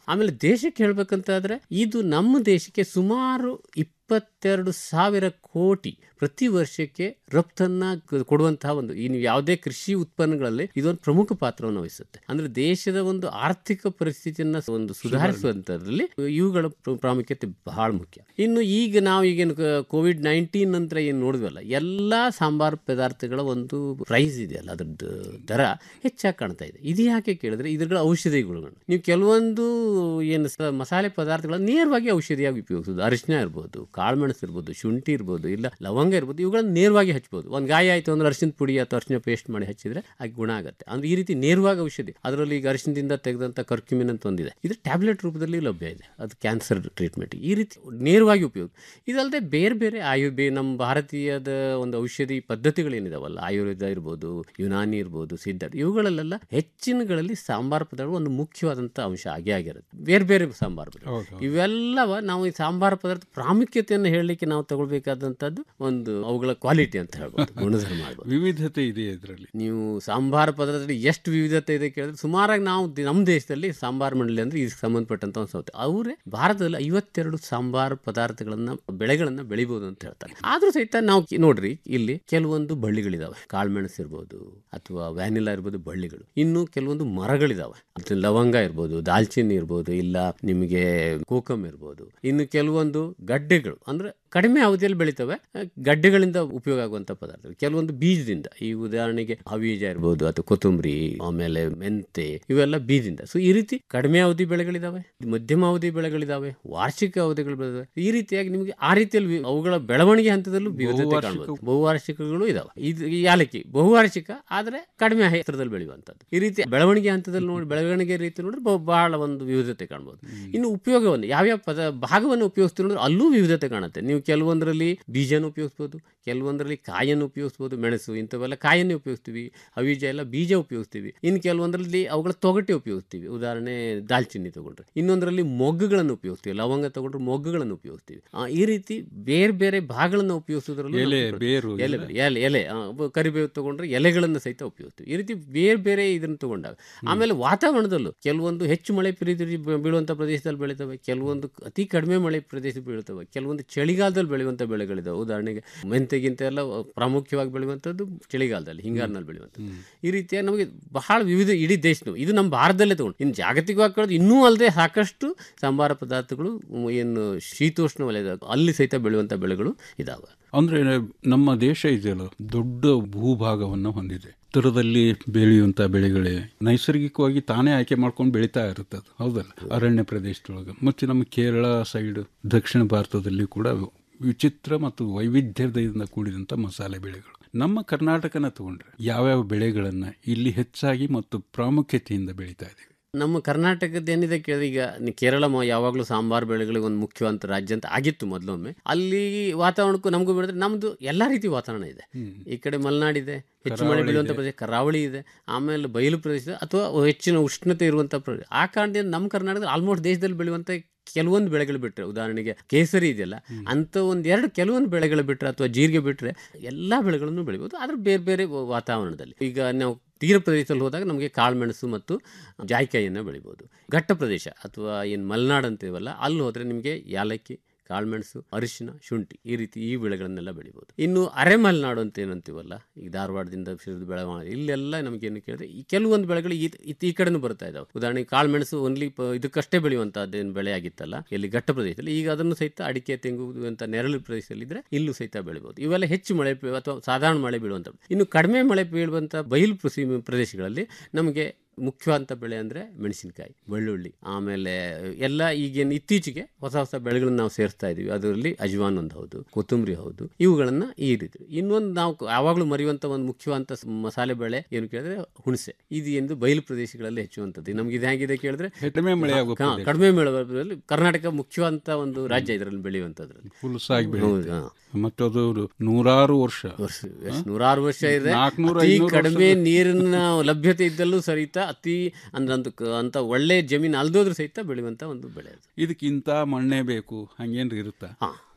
ಆಮೇಲೆ ದೇಶಕ್ಕೆ ಹೇಳ್ಬೇಕಂತಾದ್ರೆ ಇದು ನಮ್ಮ ದೇಶಕ್ಕೆ ಸುಮಾರು ಇಪ್ಪತ್ತೆರಡು ಸಾವಿರ ಕೋಟಿ ಪ್ರತಿ ವರ್ಷಕ್ಕೆ ರಫ್ತನ್ನ ಕ- ಕೊಡುವಂತಹ ಒಂದು ಈ ನೀವು ಯಾವುದೇ ಕೃಷಿ ಉತ್ಪನ್ನಗಳಲ್ಲಿ ಇದೊಂದು ಪ್ರಮುಖ ಪಾತ್ರವನ್ನು ವಹಿಸುತ್ತೆ ಅಂದ್ರೆ ದೇಶದ ಒಂದು ಆರ್ಥಿಕ ಪರಿಸ್ಥಿತಿಯನ್ನ ಸ- ಒಂದು ಸುಧಾರಿಸುವಂತದ್ರಲ್ಲಿ ಇವುಗಳ ಪ್ರ- ಪ್ರಾಮುಖ್ಯತೆ ಬಹಳ ಮುಖ್ಯ ಇನ್ನು ಈಗ ನಾವು ಈಗೇನು ಕೋವಿಡ್ ನೈನ್ಟೀನ್ ನಂತರ ಏನು ನೋಡಿದ್ವಲ್ಲ ಎಲ್ಲಾ ಸಾಂಬಾರು ಪದಾರ್ಥಗಳ ಒಂದು ಪ್ರೈಸ್ ಇದೆಯಲ್ಲ ಅದ್ರದ್ದು ದರ ಹೆಚ್ಚಾಗಿ ಕಾಣ್ತಾ ಇದೆ ಇದು ಯಾಕೆ ಕೇಳಿದ್ರೆ ಇದ್ರಗಳ ಔಷಧಿ ಗುಣಗಳು ನೀವು ಕೆಲವೊಂದು ಏನು ಸ- ಮಸಾಲೆ ಪದಾರ್ಥಗಳನ್ನ ನೇರವಾಗಿ ಔಷಧಿಯಾಗಿ ಉಪಯೋಗಿಸೋದು ಅರಿಶಿನ ಇರ್ಬೋದು ಕಾಳುಮೆಣಸು ಇರ್ಬೋದು ಶುಂಠಿ ಇರ್ಬೋದು ಇಲ್ಲ ಲವಂಗ ಇರ್ಬೋದು ಇವುಗಳನ್ನ ನೇರವಾಗಿ ಹಚ್ಬೋದು ಒಂದು ಗಾಯ ಆಯಿತು ಅಂದ್ರೆ ಅರಿಶಿನ ಪುಡಿ ಅಥವಾ ಅರಿಶಿನ ಪೇಸ್ಟ್ ಮಾಡಿ ಹಚ್ಚಿದ್ರೆ ಆಗ ಗುಣ ಆಗುತ್ತೆ ಅಂದ್ರೆ ಈ ರೀತಿ ನೇರವಾಗಿ ಔಷಧಿ ಅದರಲ್ಲಿ ಈಗ ಅರಿಶಿನದಿಂದ ತೆಗೆದಂಥ ಕರ್ಕ್ಯುಮಿನ್ ಅಂತ ಒಂದಿದೆ ಇದು ಟ್ಯಾಬ್ಲೆಟ್ ರೂಪದಲ್ಲಿ ಲಭ್ಯ ಇದೆ ಅದು ಕ್ಯಾನ್ಸರ್ ಟ್ರೀಟ್ಮೆಂಟ್ ಈ ರೀತಿ ನೇರವಾಗಿ ಉಪಯೋಗ ಇದಲ್ಲದೆ ಬೇರೆ ಬೇರೆ ಆಯು ಬೇ ನಮ್ಮ ಭಾರತೀಯದ ಒಂದು ಔಷಧಿ ಪದ್ಧತಿಗಳೇನಿದಾವಲ್ಲ ಆಯುರ್ವೇದ ಇರ್ಬೋದು ಯುನಾನಿ ಇರ್ಬೋದು ಸಿದ್ಧ ಇವುಗಳಲ್ಲೆಲ್ಲ ಹೆಚ್ಚಿನಗಳಲ್ಲಿ ಸಾಂಬಾರು ಪದಾರ್ಥ ಒಂದು ಮುಖ್ಯವಾದಂಥ ಅಂಶ ಆಗೇ ಆಗಿರುತ್ತೆ ಬೇರೆ ಬೇರೆ ಸಾಂಬಾರು ಪದಾರ್ಥ ಇವೆಲ್ಲವ ನಾವು ಈ ಸಾಂಬಾರು ಪದಾರ್ಥ ಪ್ರಾಮುಖ್ಯತೆಯನ್ನು ಹೇಳಲಿಕ್ಕೆ ನಾವು ತಗೊಳ್ಬೇಕಾದಂಥದ್ದು ಒಂದು ಅವುಗಳ ಕ್ವಾಲಿಟಿ ಅಂತ ಹೇಳ್ಬೋದು ಗುಣಧರ್ಮ ಆಗ್ಬೋದು ವಿವಿಧತೆ ಇದೆ ಇದರಲ್ಲಿ ನೀವು ಸಾಂಬಾರು ಪದಾರ್ಥದಲ್ಲಿ ಎಷ್ಟು ವಿವಿಧತೆ ಇದೆ ಕೇಳಿದ್ರೆ ಸುಮಾರಾಗಿ ನಾವು ದಿ- ನಮ್ಮ ದೇಶದಲ್ಲಿ ಸಾಂಬಾರು ಮಂಡಳಿ ಅಂದ್ರೆ ಇದಕ್ಕೆ ಸಂಬಂಧಪಟ್ಟಂತ ಒಂದು ಸಂಸ್ಥೆ ಅವರೇ ಭಾರತದಲ್ಲಿ ಐವತ್ತೆರಡು ಸಾಂಬಾರು ಪದಾರ್ಥಗಳನ್ನ ಬೆಳೆಗಳನ್ನ ಬೆಳಿಬಹುದು ಅಂತ ಹೇಳ್ತಾರೆ ಆದ್ರೂ ಸಹಿತ ನಾವು ಕಿ- ನೋಡ್ರಿ ಇಲ್ಲಿ ಕೆಲವೊಂದು ಬಳ್ಳಿಗಳಿದಾವೆ ಕಾಳುಮೆಣಸು ಇರ್ಬೋದು ಅಥವಾ ವ್ಯಾನಿಲಾ ಇರ್ಬೋದು ಬಳ್ಳಿಗಳು ಇನ್ನು ಕೆಲವೊಂದು ಮರಗಳಿದಾವೆ ಅದು ಲವಂಗ ಇರ್ಬೋದು ದಾಲ್ಚಿನ್ನಿ ಇರ್ಬೋದು ಇಲ್ಲ ನಿಮಗೆ ಕೋಕಮ್ ಇರ್ಬೋದು ಇನ್ನು ಕೆಲವೊಂದು ಗಡ್ಡೆಗಳು ಅಂದ್ರೆ ಕಡಿಮೆ ಅವಧಿಯಲ್ಲಿ ಬೆಳಿತವೆ ಆ, ಗಡ್ಡೆಗಳಿಂದ ಉಪಯೋಗ ಆಗುವಂತ ಪದಾರ್ಥಗಳು ಕೆಲವೊಂದು ಬೀಜದಿಂದ ಈ ಉದಾಹರಣೆಗೆ ಹವೀಜ ಇರ್ಬೋದು ಅಥವಾ ಕೊತ್ತಂಬರಿ ಆಮೇಲೆ ಮೆಂತೆ ಇವೆಲ್ಲ ಬೀಜದಿಂದ ಸೊ ಈ ರೀತಿ ಕಡಿಮೆ ಅವಧಿ ಬೆಳೆಗಳಿದಾವೆ ಮಧ್ಯಮ ಅವಧಿ ಬೆಳೆಗಳಿದಾವೆ ವಾರ್ಷಿಕ ಅವಧಿಗಳು ಬೆಳೆದಾವೆ ಈ ರೀತಿಯಾಗಿ ನಿಮಗೆ ಆ ರೀತಿಯಲ್ಲಿ ವಿ- ಅವುಗಳ ಬೆಳವಣಿಗೆ ಹಂತದಲ್ಲೂ ವಿವಿಧತೆ ಬಹುವಾರ್ಷಿಕ- ಕಾಣಬಹುದು ಬಹುವಾರ್ಷಿಕಗಳು ಇದಾವೆ ಇದು ಈ ಯಾಲಕ್ಕಿ ಬಹುವಾರ್ಷಿಕ ಆದ್ರೆ ಕಡಿಮೆ ಎತ್ತರದಲ್ಲಿ ಬೆಳೆಯುವಂಥದ್ದು ಈ ರೀತಿ ಬೆಳವಣಿಗೆ ಹಂತದಲ್ಲಿ ನೋಡಿ ಬೆಳವಣಿಗೆ ರೀತಿ ನೋಡಿದ್ರೆ ಬಹು- ಬಹಳ ಒಂದು ವಿವಿಧತೆ ಕಾಣ್ಬೋದು ಇನ್ನು ಉಪಯೋಗವನ್ನು ಯಾವ್ಯಾವ ಪದ ಭಾಗವನ್ನು ಉಪಯೋಗಿಸ್ತೀವಿ ಅಂದ್ರೆ ಅಲ್ಲೂ ವಿವಿಧತೆ ಕಾಣುತ್ತೆ ನೀವು ಕೆಲವೊಂದರಲ್ಲಿ ಬೀಜನ ಉಪಯೋಗಿಸ್ಬೋದು ಕೆಲವೊಂದರಲ್ಲಿ ಕಾಯನ್ನು ಉಪಯೋಗಿಸ್ಬೋದು ಮೆಣಸು ಇಂಥವೆಲ್ಲ ಕಾಯನ್ನೇ ಉಪಯೋಗಿಸ್ತೀವಿ ಅವೀಜ ಎಲ್ಲ ಬೀಜ ಉಪಯೋಗಿಸ್ತೀವಿ ಇನ್ನು ಕೆಲವೊಂದರಲ್ಲಿ ಅವುಗಳ ತೊಗಟೆ ಉಪಯೋಗಿಸ್ತೀವಿ ಉದಾಹರಣೆ ದಾಲ್ಚಿನ್ನಿ ತಗೊಂಡ್ರೆ ಇನ್ನೊಂದರಲ್ಲಿ ಮೊಗ್ಗುಗಳನ್ನು ಉಪಯೋಗಿಸ್ತೀವಿ ಲವಂಗ ತಗೊಂಡ್ರೆ ಮೊಗ್ಗುಗಳನ್ನು ಉಪಯೋಗಿಸ್ತೀವಿ ಆ, ಈ ರೀತಿ ಬೇರೆ ಬೇರೆ ಭಾಗಗಳನ್ನು ಉಪಯೋಗಿಸೋದ್ರಲ್ಲೂ ಎಲೆ, ನಮ್ಗೆ ಬೇರು ಎಲೆ ಎಲೆ ಎಲೆ ಆ, ಒಬ್ಬ ಕರಿಬೇವು ತಗೊಂಡ್ರೆ ಎಲೆಗಳನ್ನು ಸಹಿತ ಉಪಯೋಗಿಸ್ತೀವಿ ಈ ರೀತಿ ಬೇರೆ ಬೇರೆ ಇದನ್ನು ತಗೊಂಡಾಗ ಆಮೇಲೆ ವಾತಾವರಣದಲ್ಲೂ ಕೆಲವೊಂದು ಹೆಚ್ಚು ಮಳೆ ಪ್ರೀತಿ ಬೀಳುವಂಥ ಪ್ರದೇಶದಲ್ಲಿ ಬೆಳಿತವೆ ಕೆಲವೊಂದು ಅತಿ ಕಡಿಮೆ ಮಳೆ ಪ್ರದೇಶ ಬೀಳ್ತವೆ ಕೆಲವೊಂದು ಚಳಿಗಾಲದಲ್ಲಿ ಬೆಳೆಯುವಂಥ ಬೆಳೆಗಳಿದಾವೆ ಉದಾಹರಣೆಗೆ ಮೆಂತೆಗಿಂತ ಎಲ್ಲ ಪ್ರಾಮುಖ್ಯವಾಗಿ ಬೆಳೆಯುವಂಥದ್ದು ಚಳಿಗಾಲದಲ್ಲಿ ಹಿಂಗಾರಿನಲ್ಲಿ ಬೆಳೆಯುವಂಥದ್ದು ಈ ರೀತಿಯಾಗಿ ನಮಗೆ ಬಹಳ ವಿವಿಧ ಇಡೀ ದೇಶವು ಇದು ನಮ್ಮ ಭಾರತದಲ್ಲೇ ತಗೊಂಡು ಇನ್ನು ಜಾಗತಿಕವಾಗಿ ಕೇಳೋದು ಇನ್ನೂ ಅಲ್ಲದೆ ಸಾಕಷ್ಟು ಸಾಂಬಾರ ಪದಾರ್ಥಗಳು ಮ್, ಏನು ಶೀತೋಷ್ಣ ವಲಯದ ಅಲ್ಲಿ ಸಹಿತ ಬೆಳೆಯುವಂಥ ಬೆಳೆಗಳು ಇದಾವೆ ಅಂದ್ರೆ ನಮ್ಮ ದೇಶ ಇದೆಯಲ್ಲ ದೊಡ್ಡ ಭೂಭಾಗವನ್ನು ಹೊಂದಿದೆ ಉತ್ತರದಲ್ಲಿ ಬೆಳೆಯುವಂತ ಬೆಳೆಗಳೇ ನೈಸರ್ಗಿಕವಾಗಿ ತಾನೇ ಆಯ್ಕೆ ಮಾಡ್ಕೊಂಡು ಬೆಳೀತಾ ಇರುತ್ತೆ ಅದು ಹೌದಲ್ಲ ಅರಣ್ಯ ಪ್ರದೇಶದೊಳಗೆ ಮತ್ತೆ ನಮ್ಮ ಕೇರಳ ಸೈಡ್ ದಕ್ಷಿಣ ಭಾರತದಲ್ಲಿ ಕೂಡ ವಿಚಿತ್ರ ಮತ್ತು ವೈವಿಧ್ಯತೆಯಿಂದ ಕೂಡಿದಂತ ಮಸಾಲೆ ಬೆಳೆಗಳು ನಮ್ಮ ಕರ್ನಾಟಕನ ತಗೊಂಡ್ರೆ ಯಾವ್ಯಾವ ಬೆಳೆಗಳನ್ನ ಇಲ್ಲಿ ಹೆಚ್ಚಾಗಿ ಮತ್ತು ಪ್ರಾಮುಖ್ಯತೆಯಿಂದ ಬೆಳೀತಾ ಇದೆ ನಮ್ಮ ಕರ್ನಾಟಕದ ಏನಿದೆ ಕೇಳಿದ್ರೆ ಈಗ ನಿ- ಕೇರಳ ಮ- ಯಾವಾಗಲೂ ಸಾಂಬಾರು ಬೆಳೆಗಳಿಗೆ ಒಂದು ಮುಖ್ಯವಂತ ರಾಜ್ಯ ಅಂತ ಆಗಿತ್ತು ಮೊದಲೊಮ್ಮೆ ಅಲ್ಲಿ ವಾತಾವರಣಕ್ಕೂ ನಮಗೂ ಬೆಳೆದ್ರೆ ನಮ್ದು ಎಲ್ಲಾ ರೀತಿ ವಾತಾವರಣ ಇದೆ ಈ ಕಡೆ ಮಲೆನಾಡಿದೆ ಹೆಚ್ಚು ಮಳೆ ಕರಾವಳಿ ಬೀಳುವಂಥ ಇದೆ. ಪ್ರದೇಶ ಕರಾವಳಿ ಇದೆ ಆಮೇಲೆ ಬಯಲು ಪ್ರದೇಶ ಅಥವಾ ಹೆಚ್ಚಿನ ಉಷ್ಣತೆ ಇರುವಂಥ ಪ್ರದೇಶ ಆ ಕಾರಣದಿಂದ ನಮ್ಮ ಕರ್ನಾಟಕದಲ್ಲಿ ಆಲ್ಮೋಸ್ಟ್ ದೇಶದಲ್ಲಿ ಬೆಳೆಯುವಂಥ ಕೆಲವೊಂದು ಬೆಳೆಗಳು ಬಿಟ್ಟರೆ ಉದಾಹರಣೆಗೆ ಕೇಸರಿ ಇದೆಯಲ್ಲ ಅಂತ ಒಂದು ಎರಡು ಕೆಲವೊಂದು ಬೆಳೆಗಳು ಬಿಟ್ಟರೆ ಅಥವಾ ಜೀರಿಗೆ ಬಿಟ್ಟರೆ ಎಲ್ಲ ಬೆಳೆಗಳನ್ನು ಬೆಳಿಬೋದು ಆದ್ರೆ ಬೇರೆ ಬೇರೆ ವ- ವಾತಾವರಣದಲ್ಲಿ ಈಗ ನಾವು ತೀರ ಪ್ರದೇಶದಲ್ಲಿ ಹೋದಾಗ ನಮಗೆ ಕಾಳುಮೆಣಸು ಮತ್ತು ಜಾಯಿಕಾಯಿಯನ್ನು ಬೆಳಿಬೋದು ಘಟ್ಟ ಪ್ರದೇಶ ಅಥವಾ ಏನು ಮಲೆನಾಡು ಅಂತೀವಲ್ಲ ಅಲ್ಲಿ ಹೋದರೆ ನಿಮಗೆ ಯಾಲಕ್ಕಿ ಕಾಳುಮೆಣಸು ಅರಿಶಿನ ಶುಂಠಿ ಈ ರೀತಿ ಈ ಬೆಳೆಗಳನ್ನೆಲ್ಲ ಬೆಳಿಬೋದು ಇನ್ನು ಅರೆ ಮಲೆನಾಡು ಅಂತ ಏನಂತೀವಲ್ಲ ಈ ಧಾರವಾಡದಿಂದ ಸಿಡಿದು ಬೆಳವಣಿಗೆ ಇಲ್ಲೆಲ್ಲ ನಮಗೇನು ಕೇಳಿದ್ರೆ ಈ ಕೆಲವೊಂದು ಬೆಳೆಗಳು ಈ ಈ- ಈ ಕಡೆನೂ ಬರ್ತಾ ಇದಾವೆ ಉದಾಹರಣೆಗೆ ಕಾಳುಮೆಣಸು ಓನ್ಲಿ ಇದಕ್ಕಷ್ಟೇ ಬೆಳೆಯುವಂತಹದ್ದೇನು ಬೆಳೆ ಆಗಿತ್ತಲ್ಲ ಇಲ್ಲಿ ಘಟ್ಟ ಪ್ರದೇಶದಲ್ಲಿ ಈಗ ಅದನ್ನು ಸಹಿತ ಅಡಿಕೆ ತೆಂಗು ಅಂತ ನೆರಳು ಪ್ರದೇಶದಲ್ಲಿ ಇದ್ರೆ ಇಲ್ಲೂ ಸಹಿತ ಬೆಳಿಬೋದು ಇವೆಲ್ಲ ಹೆಚ್ಚು ಮಳೆ ಬೀ- ಅಥವಾ ಸಾಧಾರಣ ಮಳೆ ಬೀಳುವಂಥದ್ದು ಇನ್ನು ಕಡಿಮೆ ಮಳೆ ಬೀಳುವಂಥ ಬಯಲು ಕೃಷಿ ಪ್ರದೇಶಗಳಲ್ಲಿ ನಮಗೆ ಮುಖ್ಯವಾದಂಥ ಬೆಳೆ ಅಂದರೆ ಮೆಣಸಿನಕಾಯಿ ಬೆಳ್ಳುಳ್ಳಿ ಆಮೇಲೆ ಎಲ್ಲ ಈಗೇನು ಇತ್ತೀಚೆಗೆ ಹೊಸ ಹೊಸ ಬೆಳೆಗಳನ್ನ ನಾವು ಸೇರಿಸ್ತಾ ಇದೀವಿ ಅದರಲ್ಲಿ ಅಜ್ವಾನ್ ಒಂದು ಹೌದು ಕೊತ್ತಂಬರಿ ಹೌದು ಇವುಗಳನ್ನು ಈ ರೀತಿ ಇನ್ನೊಂದು ನಾವು ಯಾವಾಗಲೂ ಮರೆಯುವಂಥ ಒಂದು ಮುಖ್ಯವಾದಂಥ ಸ- ಮಸಾಲೆ ಬೆಳೆ ಏನು ಕೇಳಿದ್ರೆ ಹುಣಸೆ ಇದು ಎಂದು ಬಯಲು ಪ್ರದೇಶಗಳಲ್ಲಿ ಹೆಚ್ಚುವಂಥದ್ದು ನಮ್ಗೆ ಇದು ಹೇಗಿದೆ ಕೇಳಿದ್ರೆ ಕಡಿಮೆ ಮಳೆ ಆಗೋ ಹಾ, ಪ್ರದೇಶ. ಕಡಿಮೆ ಮಳೆ ಬರೋ ಪ್ರದೇಶದಲ್ಲಿ ಕರ್ನಾಟಕ ಮುಖ್ಯವಾದಂಥ ಒಂದು ರಾಜ್ಯ ಇದರಲ್ಲಿ ಬೆಳೆಯುವಂಥದ್ರಲ್ಲಿ ಹುಲಸಾಗಿ ಹೌದು, ಬೆಳೆಯುತ್ತೆ ಹಾ. ಮತ್ತು ಅದು ನೂರಾರು ವರ್ಷ ಎಷ್ಟು ನೂರಾರು ವರ್ಷ ಇದೆ ನಾಲ್ಕುನೂರು ಅತಿ ಐನೂರು ಕಡಿಮೆ ವರ್ಷದ- ನೀರಿನ ಲಭ್ಯತೆ ಇದ್ದಲ್ಲೂ ಸಹಿತ ಅತಿ ಅಂದ್ರೆ ಅಂತ ಅಂತ ಒಳ್ಳೆ ಜಮೀನು ಅಲ್ದೋದ್ರೂ ಸಹಿತ ಬೆಳೆಯುವಂತ ಒಂದು ಬೆಳೆ ಅದು ಇದಕ್ಕಿಂತ ಮಣ್ಣೆ ಬೇಕು ಹಂಗೇನ್ರಿ ಇರುತ್ತಾ ಹಾ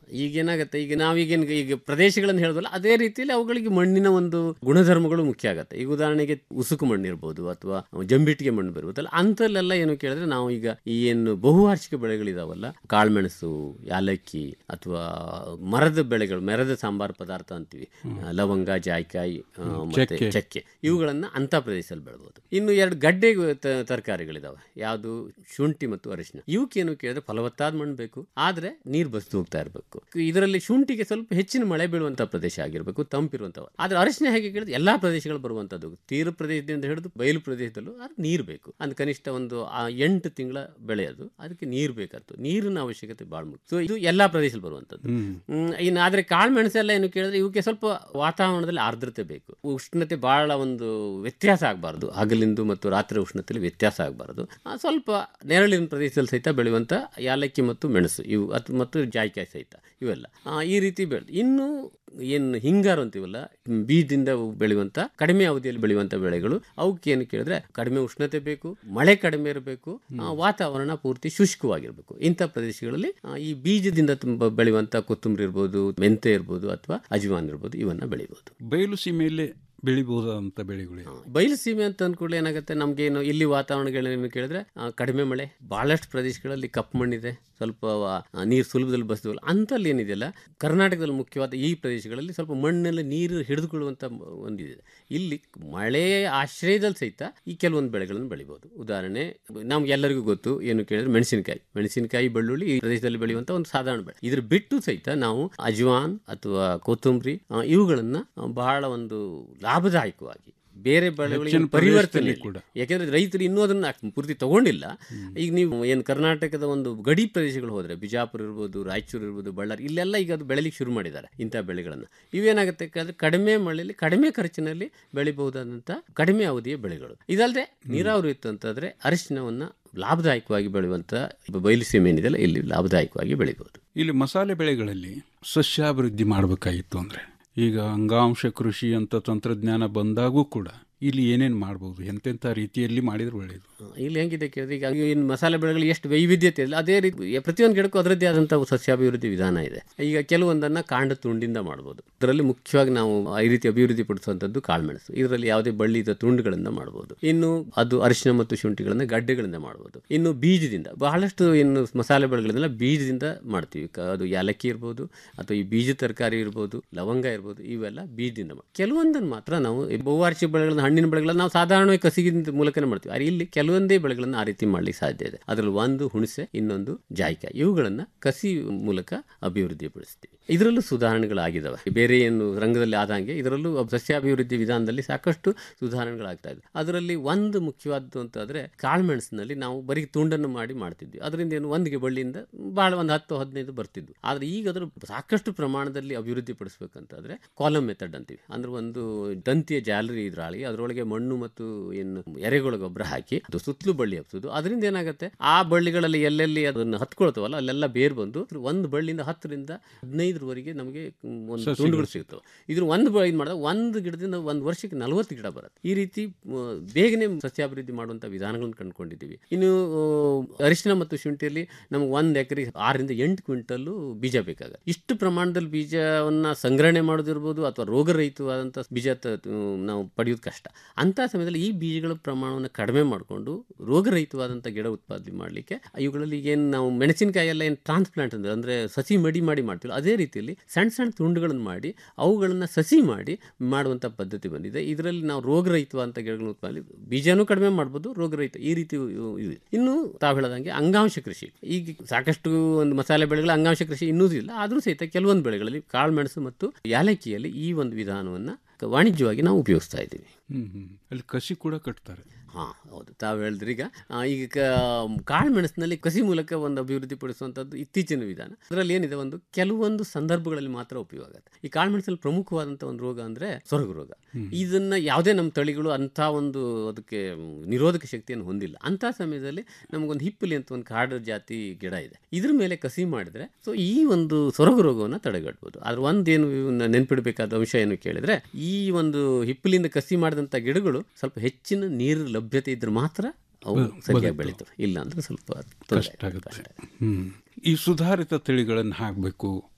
ಈಗ ಏನಾಗುತ್ತೆ ಈಗ ನಾವೀಗೇನು ಈಗ ಪ್ರದೇಶಗಳನ್ನು ಹೇಳೋದಲ್ಲ ಅದೇ ರೀತಿಯಲ್ಲಿ ಅವುಗಳಿಗೆ ಮಣ್ಣಿನ ಒಂದು ಗುಣಧರ್ಮಗಳು ಮುಖ್ಯ ಆಗುತ್ತೆ ಈಗ ಉದಾಹರಣೆಗೆ ಉಸುಕು ಮಣ್ಣು ಇರ್ಬೋದು ಅಥವಾ ಜಂಬಿಟ್ಟಿಗೆ ಮಣ್ಣು ಬರ್ಬೋದಲ್ಲ ಅಂಥಲ್ಲೆಲ್ಲ ಏನು ಕೇಳಿದ್ರೆ ನಾವು ಈಗ ಈ ಏನು ಬಹುವಾರ್ಷಿಕ ಬೆಳೆಗಳಿದಾವಲ್ಲ ಕಾಳುಮೆಣಸು ಯಾಲಕ್ಕಿ ಅಥವಾ ಮರದ ಬೆಳೆಗಳು ಮರದ ಸಾಂಬಾರು ಪದಾರ್ಥ ಅಂತೀವಿ ಆ, ಲವಂಗ ಜಾಯ್ಕಾಯಿ ಆ, ಮತ್ತೆ ಚಕ್ಕೆ. ಚಕ್ಕೆ ಇವುಗಳನ್ನ ಅಂತ ಪ್ರದೇಶದಲ್ಲಿ ಬೆಳ್ಬೋದು ಇನ್ನು ಎರಡು ಗಡ್ಡೆ ತ- ತರಕಾರಿಗಳಿದಾವೆ ಯಾವುದು ಶುಂಠಿ ಮತ್ತು ಅರಿಶಿನ ಇವಕ್ಕೇನು ಕೇಳಿದ್ರೆ ಫಲವತ್ತಾದ ಮಣ್ಣು ಬೇಕು ಆದ್ರೆ ನೀರು ಬಸ್ದು ಹೋಗ್ತಾ ಇರಬೇಕು ಇದರಲ್ಲಿ ಶುಂಠಿಗೆ ಸ್ವಲ್ಪ ಹೆಚ್ಚಿನ ಮಳೆ ಬೀಳುವಂತ ಪ್ರದೇಶ ಆಗಿರಬೇಕು ತಂಪಿರುವಂತವ ಆದ್ರೆ ಅರಿಶಿನ ಹೇಗೆ ಕೇಳಿದ್ರೆ ಎಲ್ಲಾ ಪ್ರದೇಶಗಳು ಬರುವಂತದ್ದು ತೀರ ಪ್ರದೇಶದಿಂದ ಹಿಡಿದು ಬಯಲು ಪ್ರದೇಶದಲ್ಲೂ ಅದು ನೀರು ಬೇಕು ಅಂದ್ರೆ ಕನಿಷ್ಠ ಒಂದು ಆ ಎಂಟು ತಿಂಗಳ ಬೆಳೆ ಅದು ಅದಕ್ಕೆ ನೀರು ಬೇಕಂತ ನೀರಿನ ಅವಶ್ಯಕತೆ ಭಾಳ ಮುಖ್ಯ ಸೊ ಇದು ಎಲ್ಲಾ ಪ್ರದೇಶದಲ್ಲಿ ಬರುವಂತದ್ದು ಹ್ಮ್, ಇನ್ನು ಆದ್ರೆ ಕಾಳು ಮೆಣಸೆಲ್ಲ ಏನು ಕೇಳಿದ್ರೆ ಇವಕ್ಕೆ ಸ್ವಲ್ಪ ವಾತಾವರಣದಲ್ಲಿ ಆರ್ದ್ರತೆ ಬೇಕು ಉಷ್ಣತೆ ಬಹಳ ಒಂದು ವ್ಯತ್ಯಾಸ ಆಗಬಾರ್ದು ಹಗಲಿಂದು ಮತ್ತು ರಾತ್ರಿ ಉಷ್ಣತೆಯಲ್ಲಿ ವ್ಯತ್ಯಾಸ ಆಗಬಾರ್ದು ಸ್ವಲ್ಪ ನೆರಳಿನ ಪ್ರದೇಶದಲ್ಲಿ ಸಹಿತ ಬೆಳೆಯುವಂಥ ಯಾಲಕ್ಕಿ ಮತ್ತು ಮೆಣಸು ಇವು ಅಥವಾ ಮತ್ತು ಜಾಯ್ಕಾಯಿ ಸಹಿತ ಇವೆಲ್ಲ ಆ, ಈ ರೀತಿ ಬೆಳೆ ಇನ್ನು ಏನು ಹಿಂಗಾರು ಅಂತೀವಲ್ಲ ಬೀಜದಿಂದ ಬೆಳೆಯುವಂಥ ಕಡಿಮೆ ಅವಧಿಯಲ್ಲಿ ಬೆಳೆಯುವಂಥ ಬೆಳೆಗಳು ಅವಕ್ಕೆ ಏನು ಕೇಳಿದ್ರೆ ಕಡಿಮೆ ಉಷ್ಣತೆ ಬೇಕು ಮಳೆ ಕಡಿಮೆ ಇರಬೇಕು ವಾತಾವರಣ ಪೂರ್ತಿ ಶುಷ್ಕವಾಗಿರಬೇಕು ಇಂಥ ಪ್ರದೇಶಗಳಲ್ಲಿ ಆ, ಈ ಬೀಜದಿಂದ ತುಂಬ ಬೆಳೆಯುವಂಥ ಕೊತ್ತಂಬರಿ ಇರ್ಬೋದು ಮೆಂತೆ ಇರ್ಬೋದು ಅಥವಾ ಅಜ್ವಾನ್ ಇರ್ಬೋದು ಇವನ್ನ ಬೆಳಿಬೋದು ಬಯಲು ಸೀಮೆಯಲ್ಲಿ ಬೆಳಿಬಹುದಾದಂಥ ಬೆಳೆಗಳು ಯಾವು? ಬಯಲು ಸೀಮೆ ಅಂತ ಅಂದ್ಕೂಡಲೇ ಏನಾಗುತ್ತೆ ನಮಗೇನು ಇಲ್ಲಿ ವಾತಾವರಣಗಳೇನು ಕೇಳಿದ್ರೆ ಆ, ಕಡಿಮೆ ಮಳೆ ಬಹಳಷ್ಟು ಪ್ರದೇಶಗಳಲ್ಲಿ ಕಪ್ಪು ಮಣ್ಣಿದೆ ಸ್ವಲ್ಪ ಆ, ನೀರು ಸುಲಭದಲ್ಲಿ ಬಸ್ದವಲ್ಲ ಅಂಥಲ್ಲಿ ಏನಿದೆಯಲ್ಲ ಕರ್ನಾಟಕದಲ್ಲಿ ಮುಖ್ಯವಾದ ಈ ಪ್ರದೇಶಗಳಲ್ಲಿ ಸ್ವಲ್ಪ ಮಣ್ಣಲ್ಲಿ ನೀರು ಹಿಡಿದುಕೊಳ್ಳುವಂಥ ಒಂದಿದೆ ಇಲ್ಲಿ ಮಳೆ ಆಶ್ರಯದಲ್ಲಿ ಸಹಿತ ಈ ಕೆಲವೊಂದು ಬೆಳೆಗಳನ್ನು ಬೆಳಿಬೋದು ಉದಾಹರಣೆ ನಮ್ಗೆ ಎಲ್ಲರಿಗೂ ಗೊತ್ತು ಏನು ಕೇಳಿದ್ರೆ ಮೆಣಸಿನಕಾಯಿ ಮೆಣಸಿನಕಾಯಿ ಬೆಳ್ಳುಳ್ಳಿ ಈ ಪ್ರದೇಶದಲ್ಲಿ ಬೆಳೆಯುವಂಥ ಒಂದು ಸಾಧಾರಣ ಬೆಳೆ ಇದ್ರ ಬಿಟ್ಟು ಸಹಿತ ನಾವು ಅಜ್ವಾನ್ ಅಥವಾ ಕೊತ್ತಂಬರಿ ಆ, ಇವುಗಳನ್ನ ಆ, ಬಹಳ ಒಂದು ಲಾಭದಾಯಕವಾಗಿ ಬೇರೆ ಬೆಳೆಗಳಿಗೆ ಹೆಚ್ಚಿನ ಪರಿವರ್ತನೆ ಪ್ರದೇಶದಲ್ಲಿ ಇಲ್ಲ. ಕೂಡ. ಯಾಕೆಂದ್ರೆ ರೈತರು ಇನ್ನೂ ಅದನ್ನ ಪೂರ್ತಿ ತಗೊಂಡಿಲ್ಲ ಈಗ ನೀವು ಏನು ಕರ್ನಾಟಕದ ಒಂದು ಗಡಿ ಪ್ರದೇಶಗಳು ಹೋದ್ರೆ ಬಿಜಾಪುರ ಇರ್ಬೋದು ರಾಯಚೂರು ಇರ್ಬೋದು ಬಳ್ಳಾರಿ ಇಲ್ಲೆಲ್ಲ ಈಗ ಅದು ಬೆಳಿಲಿಕ್ಕೆ ಶುರು ಮಾಡಿದ್ದಾರೆ ಇಂಥ ಬೆಳೆಗಳನ್ನು ಇವೇನಾಗುತ್ತೆ ಯಾಕಂದ್ರೆ ಕಡಿಮೆ ಮಳೆಯಲ್ಲಿ ಕಡಿಮೆ ಖರ್ಚಿನಲ್ಲಿ ಬೆಳಿಬಹುದಾದಂಥ ಕಡಿಮೆ ಅವಧಿಯ ಬೆಳೆಗಳು ಇದಲ್ಲದೆ ನೀರಾವರಿ ಇತ್ತು ಅಂತಂದ್ರೆ ಅರಿಶಿನವನ್ನ ಲಾಭದಾಯಕವಾಗಿ ಬೆಳೆಯುವಂಥ ಬಯಲು ಸೀಮೆ ಏನಿದೆಯಲ್ಲ ಇಲ್ಲಿ ಲಾಭದಾಯಕವಾಗಿ ಬೆಳಿಬಹುದು ಇಲ್ಲಿ ಮಸಾಲೆ ಬೆಳೆಗಳಲ್ಲಿ ಸಸ್ಯಾಭಿವೃದ್ಧಿ ಮಾಡಬೇಕಾಗಿತ್ತು ಅಂದ್ರೆ ಈಗ ಅಂಗಾಂಶ ಕೃಷಿ ಅಂತ ತಂತ್ರಜ್ಞಾನ ಬಂದಾಗೂ ಕೂಡ ಇಲ್ಲಿ ಏನೇನು ಮಾಡ್ಬೋದು ಎಂತೆಂಥ ರೀತಿಯಲ್ಲಿ ಮಾಡಿದ್ರೆ ಒಳ್ಳೆಯದು ಇಲ್ಲಿ ಹೆಂಗಿದೆ ಕೇಳಿದ್ರೆ ಈಗ ಏನು ಮಸಾಲೆ ಬೆಳೆಗಳು ಎಷ್ಟು ವೈವಿಧ್ಯತೆ ಇದೆ ಅದೇ ರೀತಿ ಪ್ರತಿಯೊಂದು ಗಿಡಕ್ಕೂ ಅದರದ್ದೇ ಆದಂಥ ಸಸ್ಯಾಭಿವೃದ್ಧಿ ವಿಧಾನ ಇದೆ ಈಗ ಕೆಲವೊಂದನ್ನು ಕಾಂಡ ತುಂಡಿಂದ ಮಾಡ್ಬೋದು ಇದರಲ್ಲಿ ಮುಖ್ಯವಾಗಿ ನಾವು ಈ ರೀತಿ ಅಭಿವೃದ್ಧಿ ಪಡಿಸುವಂಥದ್ದು ಕಾಳುಮೆಣಸು ಇದರಲ್ಲಿ ಯಾವುದೇ ಬಳ್ಳಿದ ತುಂಡುಗಳಿಂದ ಮಾಡ್ಬೋದು ಇನ್ನು ಅದು ಅರಿಶಿನ ಮತ್ತು ಶುಂಠಿಗಳನ್ನು ಗಡ್ಡೆಗಳಿಂದ ಮಾಡ್ಬೋದು ಇನ್ನು ಬೀಜದಿಂದ ಬಹಳಷ್ಟು ಇನ್ನು ಮಸಾಲೆ ಬೆಳೆಗಳನ್ನೆಲ್ಲ ಬೀಜದಿಂದ ಮಾಡ್ತೀವಿ ಕ- ಅದು ಯಾಲಕ್ಕಿ ಇರ್ಬೋದು ಅಥವಾ ಈ ಬೀಜ ತರಕಾರಿ ಇರ್ಬೋದು ಲವಂಗ ಇರ್ಬೋದು ಇವೆಲ್ಲ ಬೀಜದಿಂದ ಮಾಡಿ ಕೆಲವೊಂದನ್ನು ಮಾತ್ರ ನಾವು ಈ ಬಹುವಾರ್ಷಿಕ ಬೆಳೆಗಳನ್ನ ಹಣ್ಣಿನ ಬೆಳೆಗಳನ್ನ ನಾವು ಸಾಧಾರಣವಾಗಿ ಕಸಿಗಿನ ಮೂಲಕನೇ ಮಾಡ್ತೀವಿ ಆದರೆ ಇಲ್ಲಿ ಕೆಲವೊಂದೇ ಬೆಳೆಗಳನ್ನ ಆ ರೀತಿ ಮಾಡ್ಲಿಕ್ಕೆ ಸಾಧ್ಯ ಇದೆ ಅದರಲ್ಲಿ ಒಂದು ಹುಣಸೆ ಇನ್ನೊಂದು ಜಾಯ್ಕಾಯಿ ಇವುಗಳನ್ನ ಕಸಿ ಮೂಲಕ ಅಭಿವೃದ್ಧಿಪಡಿಸ್ತೀವಿ ಇದರಲ್ಲೂ ಸುಧಾರಣೆಗಳಾಗಿದ್ದಾವೆ ಬೇರೆ ಏನು ರಂಗದಲ್ಲಿ ಆದಂಗೆ ಇದರಲ್ಲೂ ಸಸ್ಯಾಭಿವೃದ್ಧಿ ವಿಧಾನದಲ್ಲಿ ಸಾಕಷ್ಟು ಸುಧಾರಣೆಗಳಾಗ್ತಾ ಇದೆ ಅದರಲ್ಲಿ ಒಂದು ಮುಖ್ಯವಾದ್ದು ಅಂತಾದ್ರೆ ಕಾಳುಮೆಣಸಿನಲ್ಲಿ ನಾವು ಬರೀ ತುಂಡನ್ನು ಮಾಡಿ ಮಾಡ್ತಿದ್ವಿ ಅದರಿಂದ ಏನು ಒಂದಿಗೆ ಬಳ್ಳಿಯಿಂದ ಬಹಳ ಒಂದು ಹತ್ತು ಹದಿನೈದು ಬರ್ತಿದ್ವು ಆದರೆ ಈಗ ಅದರ ಸಾಕಷ್ಟು ಪ್ರಮಾಣದಲ್ಲಿ ಅಭಿವೃದ್ಧಿ ಪಡಿಸ್ಬೇಕಂತಾದ್ರೆ ಕಾಲಮ್ ಮೆಥಡ್ ಅಂತೀವಿ ಅಂದ್ರೆ ಒಂದು ತಂತಿಯ ಜಾಲರಿ ಇದ್ರಾಳಿ ಅದರೊಳಗೆ ಮಣ್ಣು ಮತ್ತು ಏನು ಎರೆಗೊಳ ಗೊಬ್ಬರ ಹಾಕಿ ಅದು ಸುತ್ತಲೂ ಬಳ್ಳಿ ಹಬ್ಸೋದು ಅದರಿಂದ ಏನಾಗುತ್ತೆ ಆ ಬಳ್ಳಿಗಳಲ್ಲಿ ಎಲ್ಲೆಲ್ಲಿ ಅದನ್ನು ಹತ್ಕೊಳ್ತಾವಲ್ಲ ಅಲ್ಲೆಲ್ಲ ಬೇರ್ ಬಂದು ಒಂದು ಬಳ್ಳಿಯಿಂದ ಹತ್ತರಿಂದ ಹದಿನೈದರವರೆಗೆ ನಮಗೆ ಒಂದು ಸಸಿಗಳು ತುಂಡುಗಳು ಸಿಗ್ತವೆ ಇದ್ರ ಒಂದು ಬ- ಇದು ಮಾಡಿದಾಗ ಒಂದು ಗಿಡದಿಂದ ಒಂದು ವರ್ಷಕ್ಕೆ ನಲವತ್ತು ಗಿಡ ಬರುತ್ತೆ ಈ ರೀತಿ ಆ, ಬೇಗನೆ ಸಸ್ಯಾಭಿವೃದ್ಧಿ ಮಾಡುವಂಥ ವಿಧಾನಗಳನ್ನು ಕಂಡುಕೊಂಡಿದ್ದೀವಿ ಇನ್ನು ಆ, ಅರಿಶಿನ ಮತ್ತು ಶುಂಠಿಯಲ್ಲಿ ನಮ್ಗೆ ಒಂದು ಎಕರೆ ಆರರಿಂದ ಎಂಟು ಕ್ವಿಂಟಲ್ಲು ಬೀಜ ಬೇಕಾಗುತ್ತೆ ಇಷ್ಟು ಪ್ರಮಾಣದಲ್ಲಿ ಬೀಜವನ್ನ ಸಂಗ್ರಹಣೆ ಮಾಡೋದಿರ್ಬೋದು ಅಥವಾ ರೋಗರಹಿತವಾದಂಥ ಬೀಜ ತ- ನಾವು ಪಡೆಯೋದು ಕಷ್ಟ ಅಂಥ ಸಮಯದಲ್ಲಿ ಈ ಬೀಜಗಳ ಪ್ರಮಾಣವನ್ನು ಕಡಿಮೆ ಮಾಡಿಕೊಂಡು ರೋಗರಹಿತವಾದಂಥ ಗಿಡ ಉತ್ಪಾದನೆ ಮಾಡಲಿಕ್ಕೆ ಇವುಗಳಲ್ಲಿ ಏನು ನಾವು ಮೆಣಸಿನಕಾಯಿ ಎಲ್ಲ ಏನು ಟ್ರಾನ್ಸ್ಪ್ಲಾಂಟ್ ಅಂದ್ರೆ ಅಂದರೆ ಸಸಿ ಮಡಿ ಮಾಡಿ ಮಾಡ್ತೀವಿ ಅದೇ ರೀತಿಯಲ್ಲಿ ಸಣ್ಣ ಸಣ್ಣ ತುಂಡುಗಳನ್ನು ಮಾಡಿ ಅವುಗಳನ್ನು ಸಸಿ ಮಾಡಿ ಮಾಡುವಂಥ ಪದ್ಧತಿ ಬಂದಿದೆ ಇದರಲ್ಲಿ ನಾವು ರೋಗರಹಿತವಾದಂಥ ಗಿಡಗಳನ್ನು ಉತ್ಪಾದನೆ ಬೀಜನೂ ಕಡಿಮೆ ಮಾಡ್ಬೋದು ರೋಗರಹಿತ ಈ ರೀತಿ ಇವು- ಇವೆ ಇನ್ನು ತಾವು ಹೇಳದಂಗೆ ಅಂಗಾಂಶ ಕೃಷಿ ಈಗ ಸಾಕಷ್ಟು ಒಂದು ಮಸಾಲೆ ಬೆಳೆಗಳ ಅಂಗಾಂಶ ಕೃಷಿ ಇನ್ನೂ ಇಲ್ಲ ಆದರೂ ಸಹಿತ ಕೆಲವೊಂದು ಬೆಳೆಗಳಲ್ಲಿ ಕಾಳುಮೆಣಸು ಮತ್ತು ಯಾಲಕ್ಕಿಯಲ್ಲಿ ಈ ಒಂದು ವಿಧಾನವನ್ನು ವಾಣಿಜ್ಯವಾಗಿ ನಾವು ಉಪಯೋಗಿಸ್ತಾ ಇದ್ದೀವಿ ಹ್ಮ್ ಹ್ಮ್ ಅಲ್ಲಿ ಕಸಿ ಕೂಡ ಕಟ್ತಾರೆ ಹಾಂ ಹೌದು ತಾವು ಹೇಳಿದ್ರಿ ಈಗ ಆ, ಈಗ ಕ- ಕಾಳು ಮೆಣಸಿನಲ್ಲಿ ಕಸಿ ಮೂಲಕ ಒಂದು ಅಭಿವೃದ್ಧಿ ಪಡಿಸುವಂಥದ್ದು ಇತ್ತೀಚಿನ ವಿಧಾನ ಅದರಲ್ಲಿ ಏನಿದೆ ಒಂದು ಕೆಲವೊಂದು ಸಂದರ್ಭಗಳಲ್ಲಿ ಮಾತ್ರ ಉಪಯೋಗ ಆಗುತ್ತೆ ಈ ಕಾಳು ಮೆಣಸಲ್ಲಿ ಪ್ರಮುಖವಾದಂಥ ಒಂದು ರೋಗ ಅಂದರೆ ಸೊರಗು ರೋಗ ಇದನ್ನ ಯಾವುದೇ ನಮ್ಮ ತಳಿಗಳು ಅಂಥ ಒಂದು ಅದಕ್ಕೆ ಮ್, ನಿರೋಧಕ ಶಕ್ತಿಯನ್ನು ಹೊಂದಿಲ್ಲ ಅಂಥ ಸಮಯದಲ್ಲಿ ನಮಗೊಂದು ಹಿಪ್ಪಲಿ ಅಂತ ಒಂದು ಕಾಡು ಜಾತಿ ಗಿಡ ಇದೆ ಇದ್ರ ಮೇಲೆ ಕಸಿ ಮಾಡಿದ್ರೆ ಸೊ ಈ ಒಂದು ಸೊರಗು ರೋಗವನ್ನು ತಡೆಗಟ್ಬೋದು ಆದ್ರೆ ಒಂದೇನು ಇವ್ನ ನೆನ್ಪಿಡಬೇಕಾದ ಅಂಶ ಏನು ಕೇಳಿದ್ರೆ ಈ ಒಂದು ಹಿಪ್ಪಲಿಂದ ಕಸಿ ಮಾಡಿದಂಥ ಗಿಡಗಳು ಸ್ವಲ್ಪ ಹೆಚ್ಚಿನ ನೀರು ಲಭ್ಯತೆ ಇದ್ರೆ ಮಾತ್ರ ಅವು ಬ- ಸರಿಯಾಗಿ ಬದುಕ್ತವೆ. ಬೆಳೀತವೆ ಇಲ್ಲ ಅಂದ್ರೆ ಸ್ವಲ್ಪ ತೊಂದ್ರೆ ಕಷ್ಟ ಆಗುತ್ತೆ ಹ್ಮ್ ಈ ಸುಧಾರಿತ ತಳಿಗಳನ್ನು ಹಾಕಬೇಕು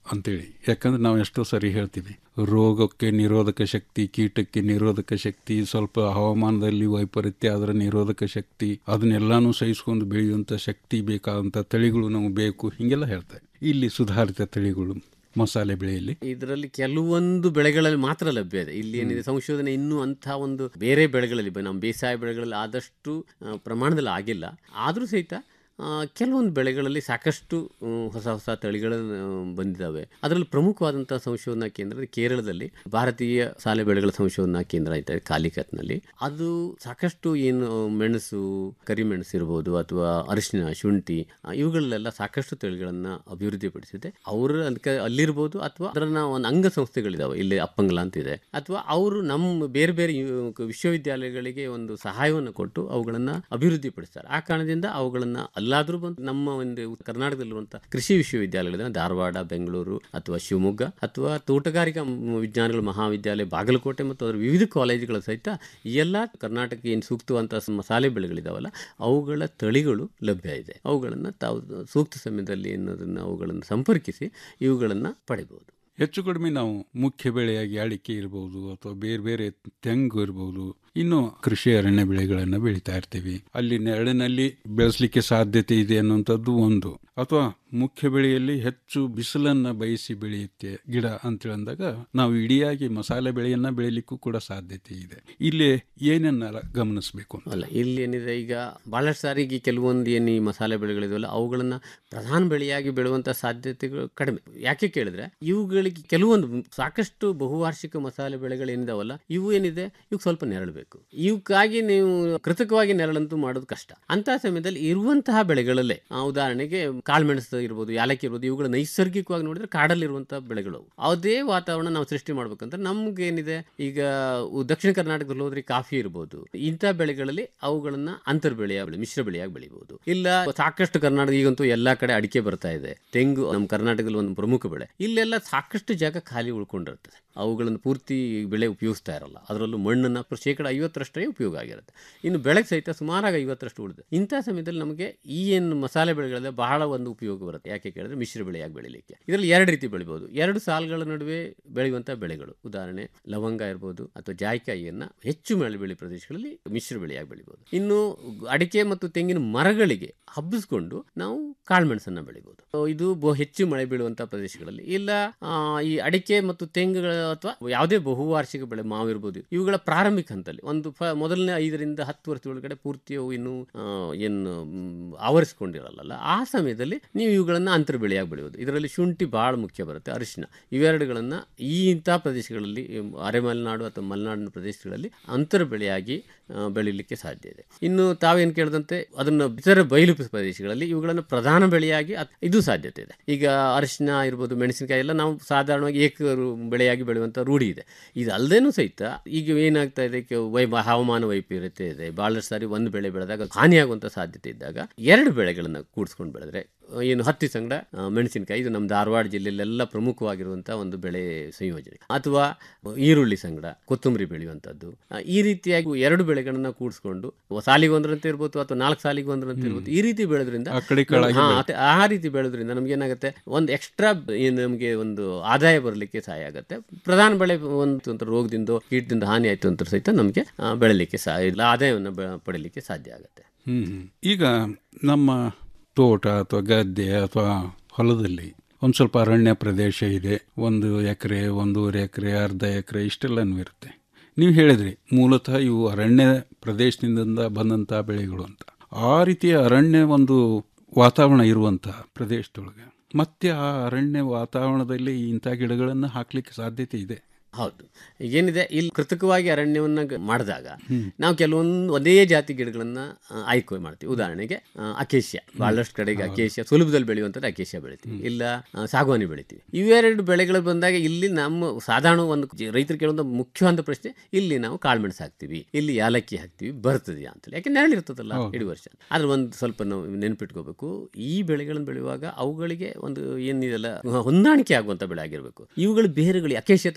ಅಂತೇಳಿ ಯಾಕಂದ್ರೆ ನಾವು ಎಷ್ಟೋ ಸರಿ ಹೇಳ್ತೀವಿ ರೋಗಕ್ಕೆ ನಿರೋಧಕ ಶಕ್ತಿ ಕೀಟಕ್ಕೆ ನಿರೋಧಕ ಶಕ್ತಿ ಸ್ವಲ್ಪ ಹವಾಮಾನದಲ್ಲಿ ವೈಪರೀತ್ಯ ಅದರ ನಿರೋಧಕ ಶಕ್ತಿ ಅದನ್ನೆಲ್ಲಾನು ಸಹಿಸ್ಕೊಂಡು ಬೆಳೆಯುವಂತ ಶಕ್ತಿ ಬೇಕಾದಂತ ತಳಿಗಳು ನಮಗೆ ಬೇಕು ಹಿಂಗೆಲ್ಲ ಹೇಳ್ತಾರೆ ಇಲ್ಲಿ ಸುಧಾರಿತ ತಳಿಗಳು ಮಸಾಲೆ ಬೆಳೆಯಲ್ಲಿ ಇದರಲ್ಲಿ ಕೆಲವೊಂದು ಬೆಳೆಗಳಲ್ಲಿ ಮಾತ್ರ ಲಭ್ಯ ಇದೆ ಇಲ್ಲಿ ಏನಿದೆ ಸಂಶೋಧನೆ ಇನ್ನೂ ಅಂಥ ಒಂದು ಬೇರೆ ಬೆಳೆಗಳಲ್ಲಿ ಬ- ನಮ್ಮ ಬೇಸಾಯ ಬೆಳೆಗಳಲ್ಲಿ ಆದಷ್ಟು ಆ, ಪ್ರಮಾಣದಲ್ಲಿ ಆಗಿಲ್ಲ ಆದರೂ ಸಹಿತ ಆ, ಕೆಲವೊಂದು ಬೆಳೆಗಳಲ್ಲಿ ಸಾಕಷ್ಟು ಹ್ಮ್, ಹೊಸ ಹೊಸ ತಳಿಗಳು ಬಂದಿದ್ದಾವೆ ಅದರಲ್ಲಿ ಪ್ರಮುಖವಾದಂಥ ಸಂಶೋಧನಾ ಕೇಂದ್ರ ಕೇರಳದಲ್ಲಿ ಭಾರತೀಯ ಸಾಲೆ ಬೆಳೆಗಳ ಸಂಶೋಧನಾ ಕೇಂದ್ರ ಐತೆ ಕಾಲಿಕತ್ನಲ್ಲಿ ಅದು ಸಾಕಷ್ಟು ಏನು ಮೆಣಸು ಕರಿಮೆಣಸು ಇರ್ಬೋದು ಅಥವಾ ಅರಿಶಿನ ಶುಂಠಿ ಆ, ಇವುಗಳಲ್ಲೆಲ್ಲ ಸಾಕಷ್ಟು ತಳಿಗಳನ್ನು ಅಭಿವೃದ್ಧಿಪಡಿಸಿದೆ ಅವರು ಅದಕ್ಕೆ ಅಲ್ಲಿರ್ಬೋದು ಅಥವಾ ಅದರನ್ನ ಒಂದು ಅಂಗಸಂಸ್ಥೆಗಳಿದಾವೆ ಇಲ್ಲಿ ಅಪ್ಪಂಗಲ ಅಂತಿದೆ ಅಥವಾ ಅವರು ನಮ್ಮ ಬೇರೆ ಬೇರೆ ಯು- ವಿಶ್ವವಿದ್ಯಾಲಯಗಳಿಗೆ ಒಂದು ಸಹಾಯವನ್ನು ಕೊಟ್ಟು ಅವುಗಳನ್ನು ಅಭಿವೃದ್ಧಿಪಡಿಸ್ತಾರೆ ಆ ಕಾರಣದಿಂದ ಅವುಗಳನ್ನು ಅಲ್ಲಾದರೂ ಬಂದು ನಮ್ಮ ಒಂದು ಕರ್ನಾಟಕದಲ್ಲಿರುವಂಥ ಕೃಷಿ ವಿಶ್ವವಿದ್ಯಾಲಯಗಳಿಂದ ಧಾರವಾಡ ಬೆಂಗಳೂರು ಅಥವಾ ಶಿವಮೊಗ್ಗ ಅಥವಾ ತೋಟಗಾರಿಕಾ ಮ್- ವಿಜ್ಞಾನಗಳ ಮಹಾವಿದ್ಯಾಲಯ ಬಾಗಲಕೋಟೆ ಮತ್ತು ಅದರ ವಿವಿಧ ಕಾಲೇಜುಗಳ ಸಹಿತ ಈ ಎಲ್ಲ ಕರ್ನಾಟಕಕ್ಕೆ ಏನು ಸೂಕ್ತವಂತ ಸ- ಮಸಾಲೆ ಬೆಳೆಗಳಿದಾವಲ್ಲ ಅವುಗಳ ತಳಿಗಳು ಲಭ್ಯ ಇದೆ ಅವುಗಳನ್ನು ತಾವು ಸೂಕ್ತ ಸಮಯದಲ್ಲಿ ಅನ್ನೋದನ್ನು ಅವುಗಳನ್ನು ಸಂಪರ್ಕಿಸಿ ಇವುಗಳನ್ನು ಪಡಿಬೋದು ಹೆಚ್ಚು ಕಡಿಮೆ ನಾವು ಮುಖ್ಯ ಬೆಳೆಯಾಗಿ ಅಡಿಕೆ ಇರಬಹುದು ಅಥವಾ ಬೇರೆ ಬೇರೆ ತೆಂಗು ಇರಬಹುದು ಇನ್ನು ಕೃಷಿ ಅರಣ್ಯ ಬೆಳೆಗಳನ್ನು ಬೆಳೀತಾ ಇರ್ತೀವಿ ಅಲ್ಲಿ ನೆರಳಿನಲ್ಲಿ ಬೆಳೆಸಲಿಕ್ಕೆ ಸಾಧ್ಯತೆ ಇದೆ ಅನ್ನುವಂಥದ್ದು ಒಂದು ಅಥವಾ ಮುಖ್ಯ ಬೆಳೆಯಲ್ಲಿ ಹೆಚ್ಚು ಬಿಸಿಲನ್ನ ಬಯಸಿ ಬೆಳೆಯುತ್ತೆ ಗಿಡ ಅಂತೇಳಿ ಅಂದಾಗ ನಾವು ಇಡಿಯಾಗಿ ಮಸಾಲೆ ಬೆಳೆಯನ್ನ ಬೆಳಿಲಿಕ್ಕೂ ಕೂಡ ಸಾಧ್ಯತೆ ಇದೆ ಇಲ್ಲಿ ಏನನ್ನ ಗಮನಿಸಬೇಕು ಅಲ್ಲ ಇಲ್ಲಿ ಏನಿದೆ ಈಗ ಬಹಳಷ್ಟು ಸಾರಿಗೆ ಕೆಲವೊಂದು ಏನು ಈ ಮಸಾಲೆ ಬೆಳೆಗಳಿದಾವಲ್ಲ ಅವುಗಳನ್ನು ಪ್ರಧಾನ ಬೆಳೆಯಾಗಿ ಬೆಳೆಯುವಂಥ ಸಾಧ್ಯತೆಗಳು ಕಡಿಮೆ ಯಾಕೆ ಕೇಳಿದ್ರೆ ಇವುಗಳಿಗೆ ಕೆಲವೊಂದು ಸಾಕಷ್ಟು ಬಹುವಾರ್ಷಿಕ ಮಸಾಲೆ ಬೆಳೆಗಳೇನಿದಾವಲ್ಲ ಇವು ಏನಿದೆ ಇವು ಸ್ವಲ್ಪ ನೆರಳು ಬೇಕು ಇವಕ್ಕಾಗಿ ನೀವು ಕೃತಕವಾಗಿ ನೆರಳಂತೂ ಮಾಡೋದು ಕಷ್ಟ ಅಂತ ಸಮಯದಲ್ಲಿ ಇರುವಂತಹ ಬೆಳೆಗಳಲ್ಲೇ ಆ, ಉದಾಹರಣೆಗೆ ಕಾಳುಮೆಣಸು ಇರ್ಬೋದು ಯಾಲಕ್ಕಿ ಇರ್ಬೋದು ಇವುಗಳು ನೈಸರ್ಗಿಕವಾಗಿ ನೋಡಿದ್ರೆ ಕಾಡಲ್ಲಿರುವಂತಹ ಬೆಳೆಗಳು ಅವು. ಅದೇ ವಾತಾವರಣ ನಾವು ಸೃಷ್ಟಿ ಮಾಡ್ಬೇಕಂದ್ರೆ ನಮ್ಗೆ ಏನಿದೆ ಈಗ ಉ- ದಕ್ಷಿಣ ಕರ್ನಾಟಕದಲ್ಲಿ ಹೋದ್ರೆ ಕಾಫಿ ಇರ್ಬೋದು ಇಂಥ ಬೆಳೆಗಳಲ್ಲಿ ಅವುಗಳನ್ನ ಅಂತರ್ ಬೆಳೆಯ ಬೆಳೆ ಮಿಶ್ರ ಬೆಳೆಯಾಗಿ ಬೆಳಿಬಹುದು ಇಲ್ಲ ಸಾಕಷ್ಟು ಕರ್ನಾಟಕ ಈಗಂತೂ ಎಲ್ಲಾ ಕಡೆ ಅಡಿಕೆ ಬರ್ತಾ ಇದೆ ತೆಂಗು ನಮ್ಮ ಕರ್ನಾಟಕದಲ್ಲಿ ಒಂದು ಪ್ರಮುಖ ಬೆಳೆ ಇಲ್ಲೆಲ್ಲ ಸಾಕಷ್ಟು ಜಾಗ ಖಾಲಿ ಉಳ್ಕೊಂಡಿರ್ತದೆ ಅವುಗಳನ್ನು ಪೂರ್ತಿ ಬೆಳೆ ಉಪಯೋಗಿಸ್ತಾ ಇರಲ್ಲ ಅದರಲ್ಲೂ ಮಣ್ಣನ್ನು ಶೇಕಡ ಐವತ್ತರಷ್ಟೇ ಉಪಯೋಗ ಆಗಿರುತ್ತೆ ಇನ್ನು ಬೆಳೆಗೆ ಸಹಿತ ಸುಮಾರಾಗಿ ಐವತ್ತರಷ್ಟು ಉಳಿದು ಇಂಥ ಸಮಯದಲ್ಲಿ ನಮಗೆ ಈ ಏನು ಮಸಾಲೆ ಬೆಳೆಗಳಲ್ಲಿ ಬಹಳ ಒಂದು ಉಪಯೋಗ ಬರುತ್ತೆ ಯಾಕೆ ಕೇಳಿದ್ರೆ ಮಿಶ್ರ ಬೆಳೆಯಾಗಿ ಬೆಳಿಲಿಕ್ಕೆ ಇದರಲ್ಲಿ ಎರಡು ರೀತಿ ಬೆಳಿಬೋದು ಎರಡು ಸಾಲುಗಳ ನಡುವೆ ಬೆಳೆಯುವಂಥ ಬೆಳೆಗಳು ಉದಾಹರಣೆ ಲವಂಗ ಇರ್ಬೋದು ಅಥವಾ ಜಾಯಿಕಾಯಿಯನ್ನು ಹೆಚ್ಚು ಮಳೆ ಬೆಳೆ ಪ್ರದೇಶಗಳಲ್ಲಿ ಮಿಶ್ರ ಬೆಳೆಯಾಗಿ ಬೆಳಿಬೋದು ಇನ್ನು ಅಡಿಕೆ ಮತ್ತು ತೆಂಗಿನ ಮರಗಳಿಗೆ ಹಬ್ಬಿಸ್ಕೊಂಡು ನಾವು ಕಾಳುಮೆಣಸನ್ನು ಬೆಳಿಬೋದು ಸೊ ಇದು ಬಹು ಹೆಚ್ಚು ಮಳೆ ಬೀಳುವಂಥ ಪ್ರದೇಶಗಳಲ್ಲಿ ಇಲ್ಲ ಆ, ಈ ಅಡಿಕೆ ಮತ್ತು ತೆಂಗುಗಳ ಅಥವಾ ಯಾವುದೇ ಬಹುವಾರ್ಷಿಕ ಬೆಳೆ ಮಾವು ಇರ್ಬೋದು ಇವುಗಳ ಪ್ರಾರಂಭಿಕ ಹಂತದಲ್ಲಿ ಒಂದು ಫ ಮೊದಲನೇ ಐದರಿಂದ ಹತ್ತು ವರ್ಷದ ಒಳಗಡೆ ಪೂರ್ತಿ ಅವು ಇನ್ನು ಆ, ಏನು ಮ್, ಆವರಿಸ್ಕೊಂಡಿರಲ್ಲ ಆ ಸಮಯದಲ್ಲಿ ನೀವು ಇವುಗಳನ್ನು ಅಂತರ ಬೆಳೆಯಾಗಿ ಬೆಳೆಯೋದು ಇದರಲ್ಲಿ ಶುಂಠಿ ಬಹಳ ಮುಖ್ಯ ಬರುತ್ತೆ ಅರಿಶಿನ ಇವೆರಡುಗಳನ್ನು ಈ ಇಂಥ ಪ್ರದೇಶಗಳಲ್ಲಿ ಈ ಅರೆಮಲೆನಾಡು ಅಥವಾ ಮಲೆನಾಡಿನ ಪ್ರದೇಶಗಳಲ್ಲಿ ಅಂತರ ಬೆಳೆಯಾಗಿ ಆ, ಬೆಳೀಲಿಕ್ಕೆ ಸಾಧ್ಯ ಇದೆ ಇನ್ನು ತಾವೇನು ಕೇಳಿದಂತೆ ಅದನ್ನು ಇತರ ಬಯಲು ಪ್ರದೇಶಗಳಲ್ಲಿ ಇವುಗಳನ್ನು ಪ್ರಧಾನ ಬೆಳೆಯಾಗಿ ಅತ್- ಇದು ಸಾಧ್ಯತೆ ಇದೆ ಈಗ ಅರಿಶಿನ ಇರ್ಬೋದು ಮೆಣಸಿನಕಾಯಿ ಎಲ್ಲ ನಾವು ಸಾಧಾರಣವಾಗಿ ಏಕ ರು- ಬೆಳೆಯಾಗಿ ಬೆಳೆಯುವಂಥ ರೂಢಿ ಇದೆ ಇದು ಅಲ್ಲದೇನೂ ಸಹಿತ ಈಗ ಏನಾಗ್ತಾ ಇದೆ ಕೆ- ವೈ ಹವಾಮಾನ ವೈಪರೀತ್ಯ ಇದೆ ಬಹಳಷ್ಟು ಸಾರಿ ಒಂದು ಬೆಳೆ ಬೆಳೆದಾಗ ಹಾನಿಯಾಗುವಂಥ ಸಾಧ್ಯತೆ ಇದ್ದಾಗ ಎರಡು ಬೆಳೆಗಳನ್ನು ಕೂಡಿಸ್ಕೊಂಡು ಬೆಳೆದ್ರೆ ಏನು ಹತ್ತಿ ಸಂಗಡ ಆ, ಮೆಣಸಿನಕಾಯಿ ಇದು ನಮ್ಮ ಧಾರವಾಡ ಜಿಲ್ಲೆಯಲ್ಲೆಲ್ಲ ಪ್ರಮುಖವಾಗಿರುವಂಥ ಒಂದು ಬೆಳೆ ಸಂಯೋಜನೆ ಅಥವಾ ಈರುಳ್ಳಿ ಸಂಗಡ ಕೊತ್ತಂಬರಿ ಬೆಳೆಯುವಂಥದ್ದು ಆ, ಈ ರೀತಿಯಾಗಿ ಎರಡು ಬೆಳೆಗಳನ್ನ ಕೂಡಿಸ್ಕೊಂಡು ಸಾಲಿಗೆ ಒಂದರಂತೆ ಇರ್ಬೋದು ಅಥವಾ ನಾಲ್ಕು ಸಾಲಿಗೆ ಒಂದರಂತೆ ಇರ್ಬೋದು ಈ ರೀತಿ ಬೆಳೆದ್ರಿಂದ ಆ ಕಡೆ ಕೆಳಗೆ ಹಾ, ಬೆಳೆ- ಮತ್ತೆ ಆ ರೀತಿ ಬೆಳೆದ್ರಿಂದ ನಮ್ಗೆ ಏನಾಗುತ್ತೆ ಒಂದು ಎಕ್ಸ್ಟ್ರಾ ಏನು ನಮಗೆ ಒಂದು ಆದಾಯ ಬರಲಿಕ್ಕೆ ಸಹಾಯ ಆಗುತ್ತೆ ಪ್ರಧಾನ ಬೆಳೆ ಒಂದು ಒಂದು ರೋಗದಿಂದ ಕೀಟದಿಂದ ಹಾನಿ ಆಯಿತು ಅಂತ ಸಹಿತ ನಮಗೆ ಬೆಳಲಿಕ್ಕೆ ಸಹ ಇಲ್ಲ ಆದಾಯವನ್ನು ಬೆ- ಪಡೀಲಿಕ್ಕೆ ಸಾಧ್ಯ ಆಗುತ್ತೆ ಹ್ಮ್ ಹ್ಮ್. ಈಗ ನಮ್ಮ ತೋಟ ಅಥವಾ ಗದ್ದೆ ಅಥವಾ ಹೊಲದಲ್ಲಿ ಒಂದು ಸ್ವಲ್ಪ ಅರಣ್ಯ ಪ್ರದೇಶ ಇದೆ ಒಂದು ಎಕರೆ ಒಂದೂವರೆ ಎಕರೆ ಅರ್ಧ ಎಕರೆ ಇಷ್ಟೆಲ್ಲನೂ ಇರುತ್ತೆ ನೀವು ಹೇಳಿದ್ರಿ ಮೂಲತಃ ಇವು ಅರಣ್ಯ ಪ್ರದೇಶದಿಂದ ಬಂದಂಥ ಬೆಳೆಗಳು ಅಂತ ಆ ರೀತಿಯ ಅರಣ್ಯ ಒಂದು ವಾತಾವರಣ ಇರುವಂಥ ಪ್ರದೇಶದೊಳಗೆ ಮತ್ತೆ ಆ ಅರಣ್ಯ ವಾತಾವರಣದಲ್ಲಿ ಇಂಥ ಗಿಡಗಳನ್ನು ಹಾಕ್ಲಿಕ್ಕೆ ಸಾಧ್ಯತೆ ಇದೆ ಹೌದು ಏನಿದೆ ಇಲ್ಲಿ ಕೃತಕವಾಗಿ ಅರಣ್ಯವನ್ನ ಗ- ಮಾಡಿದಾಗ ನಾವು ಕೆಲವೊಂದು ಒಂದೇ ಜಾತಿ ಗಿಡಗಳನ್ನ ಆ, ಆಯ್ಕೆ ಮಾಡ್ತೀವಿ ಉದಾಹರಣೆಗೆ ಆ, ಅಕೇಶಿಯ ಬಹಳಷ್ಟು ಕಡೆಗೆ ಅಕೇಶಿಯ ಸುಲಭದಲ್ಲಿ ಬೆಳೆಯುವಂಥದ್ದು ಅಕೇಶಿಯ ಬೆಳಿತೀವಿ ಇಲ್ಲ ಆ, ಸಾಗುವಾನಿ ಬೆಳಿತೀವಿ ಇವೆರಡು ಬೆಳೆಗಳು ಬಂದಾಗ ಇಲ್ಲಿ ನಮ್ಮ ಸಾಧಾರಣ ಒಂದು ಜ- ರೈತರು ಕೇಳುವಂಥ ಮುಖ್ಯವಾದ ಪ್ರಶ್ನೆ ಇಲ್ಲಿ ನಾವು ಕಾಳುಮೆಣಸು ಹಾಕ್ತೀವಿ ಇಲ್ಲಿ ಯಾಲಕ್ಕಿ ಹಾಕ್ತೀವಿ ಬರ್ತದೆಯಾ ಅಂತೇಳಿ ಯಾಕೆ ನೆರಳಿರ್ತದಲ್ಲ ಇಡೀ ವರ್ಷ ಆದ್ರೆ ಒಂದು ಸ್ವಲ್ಪ ನಾವು ನೆನಪಿಟ್ಕೋಬೇಕು ಈ ಬೆಳೆಗಳನ್ನು ಬೆಳೆಯುವಾಗ ಅವುಗಳಿಗೆ ಒಂದು ಏನಿದೆಲ್ಲ ಹೊಂದಾಣಿಕೆ ಆಗುವಂಥ ಬೆಳೆ ಆಗಿರಬೇಕು ಇವುಗಳು ಬೇರುಗಳು ಅಕೇಶಿಯ ತಗೊಂಡ್ರೆ ಮೇಲೆ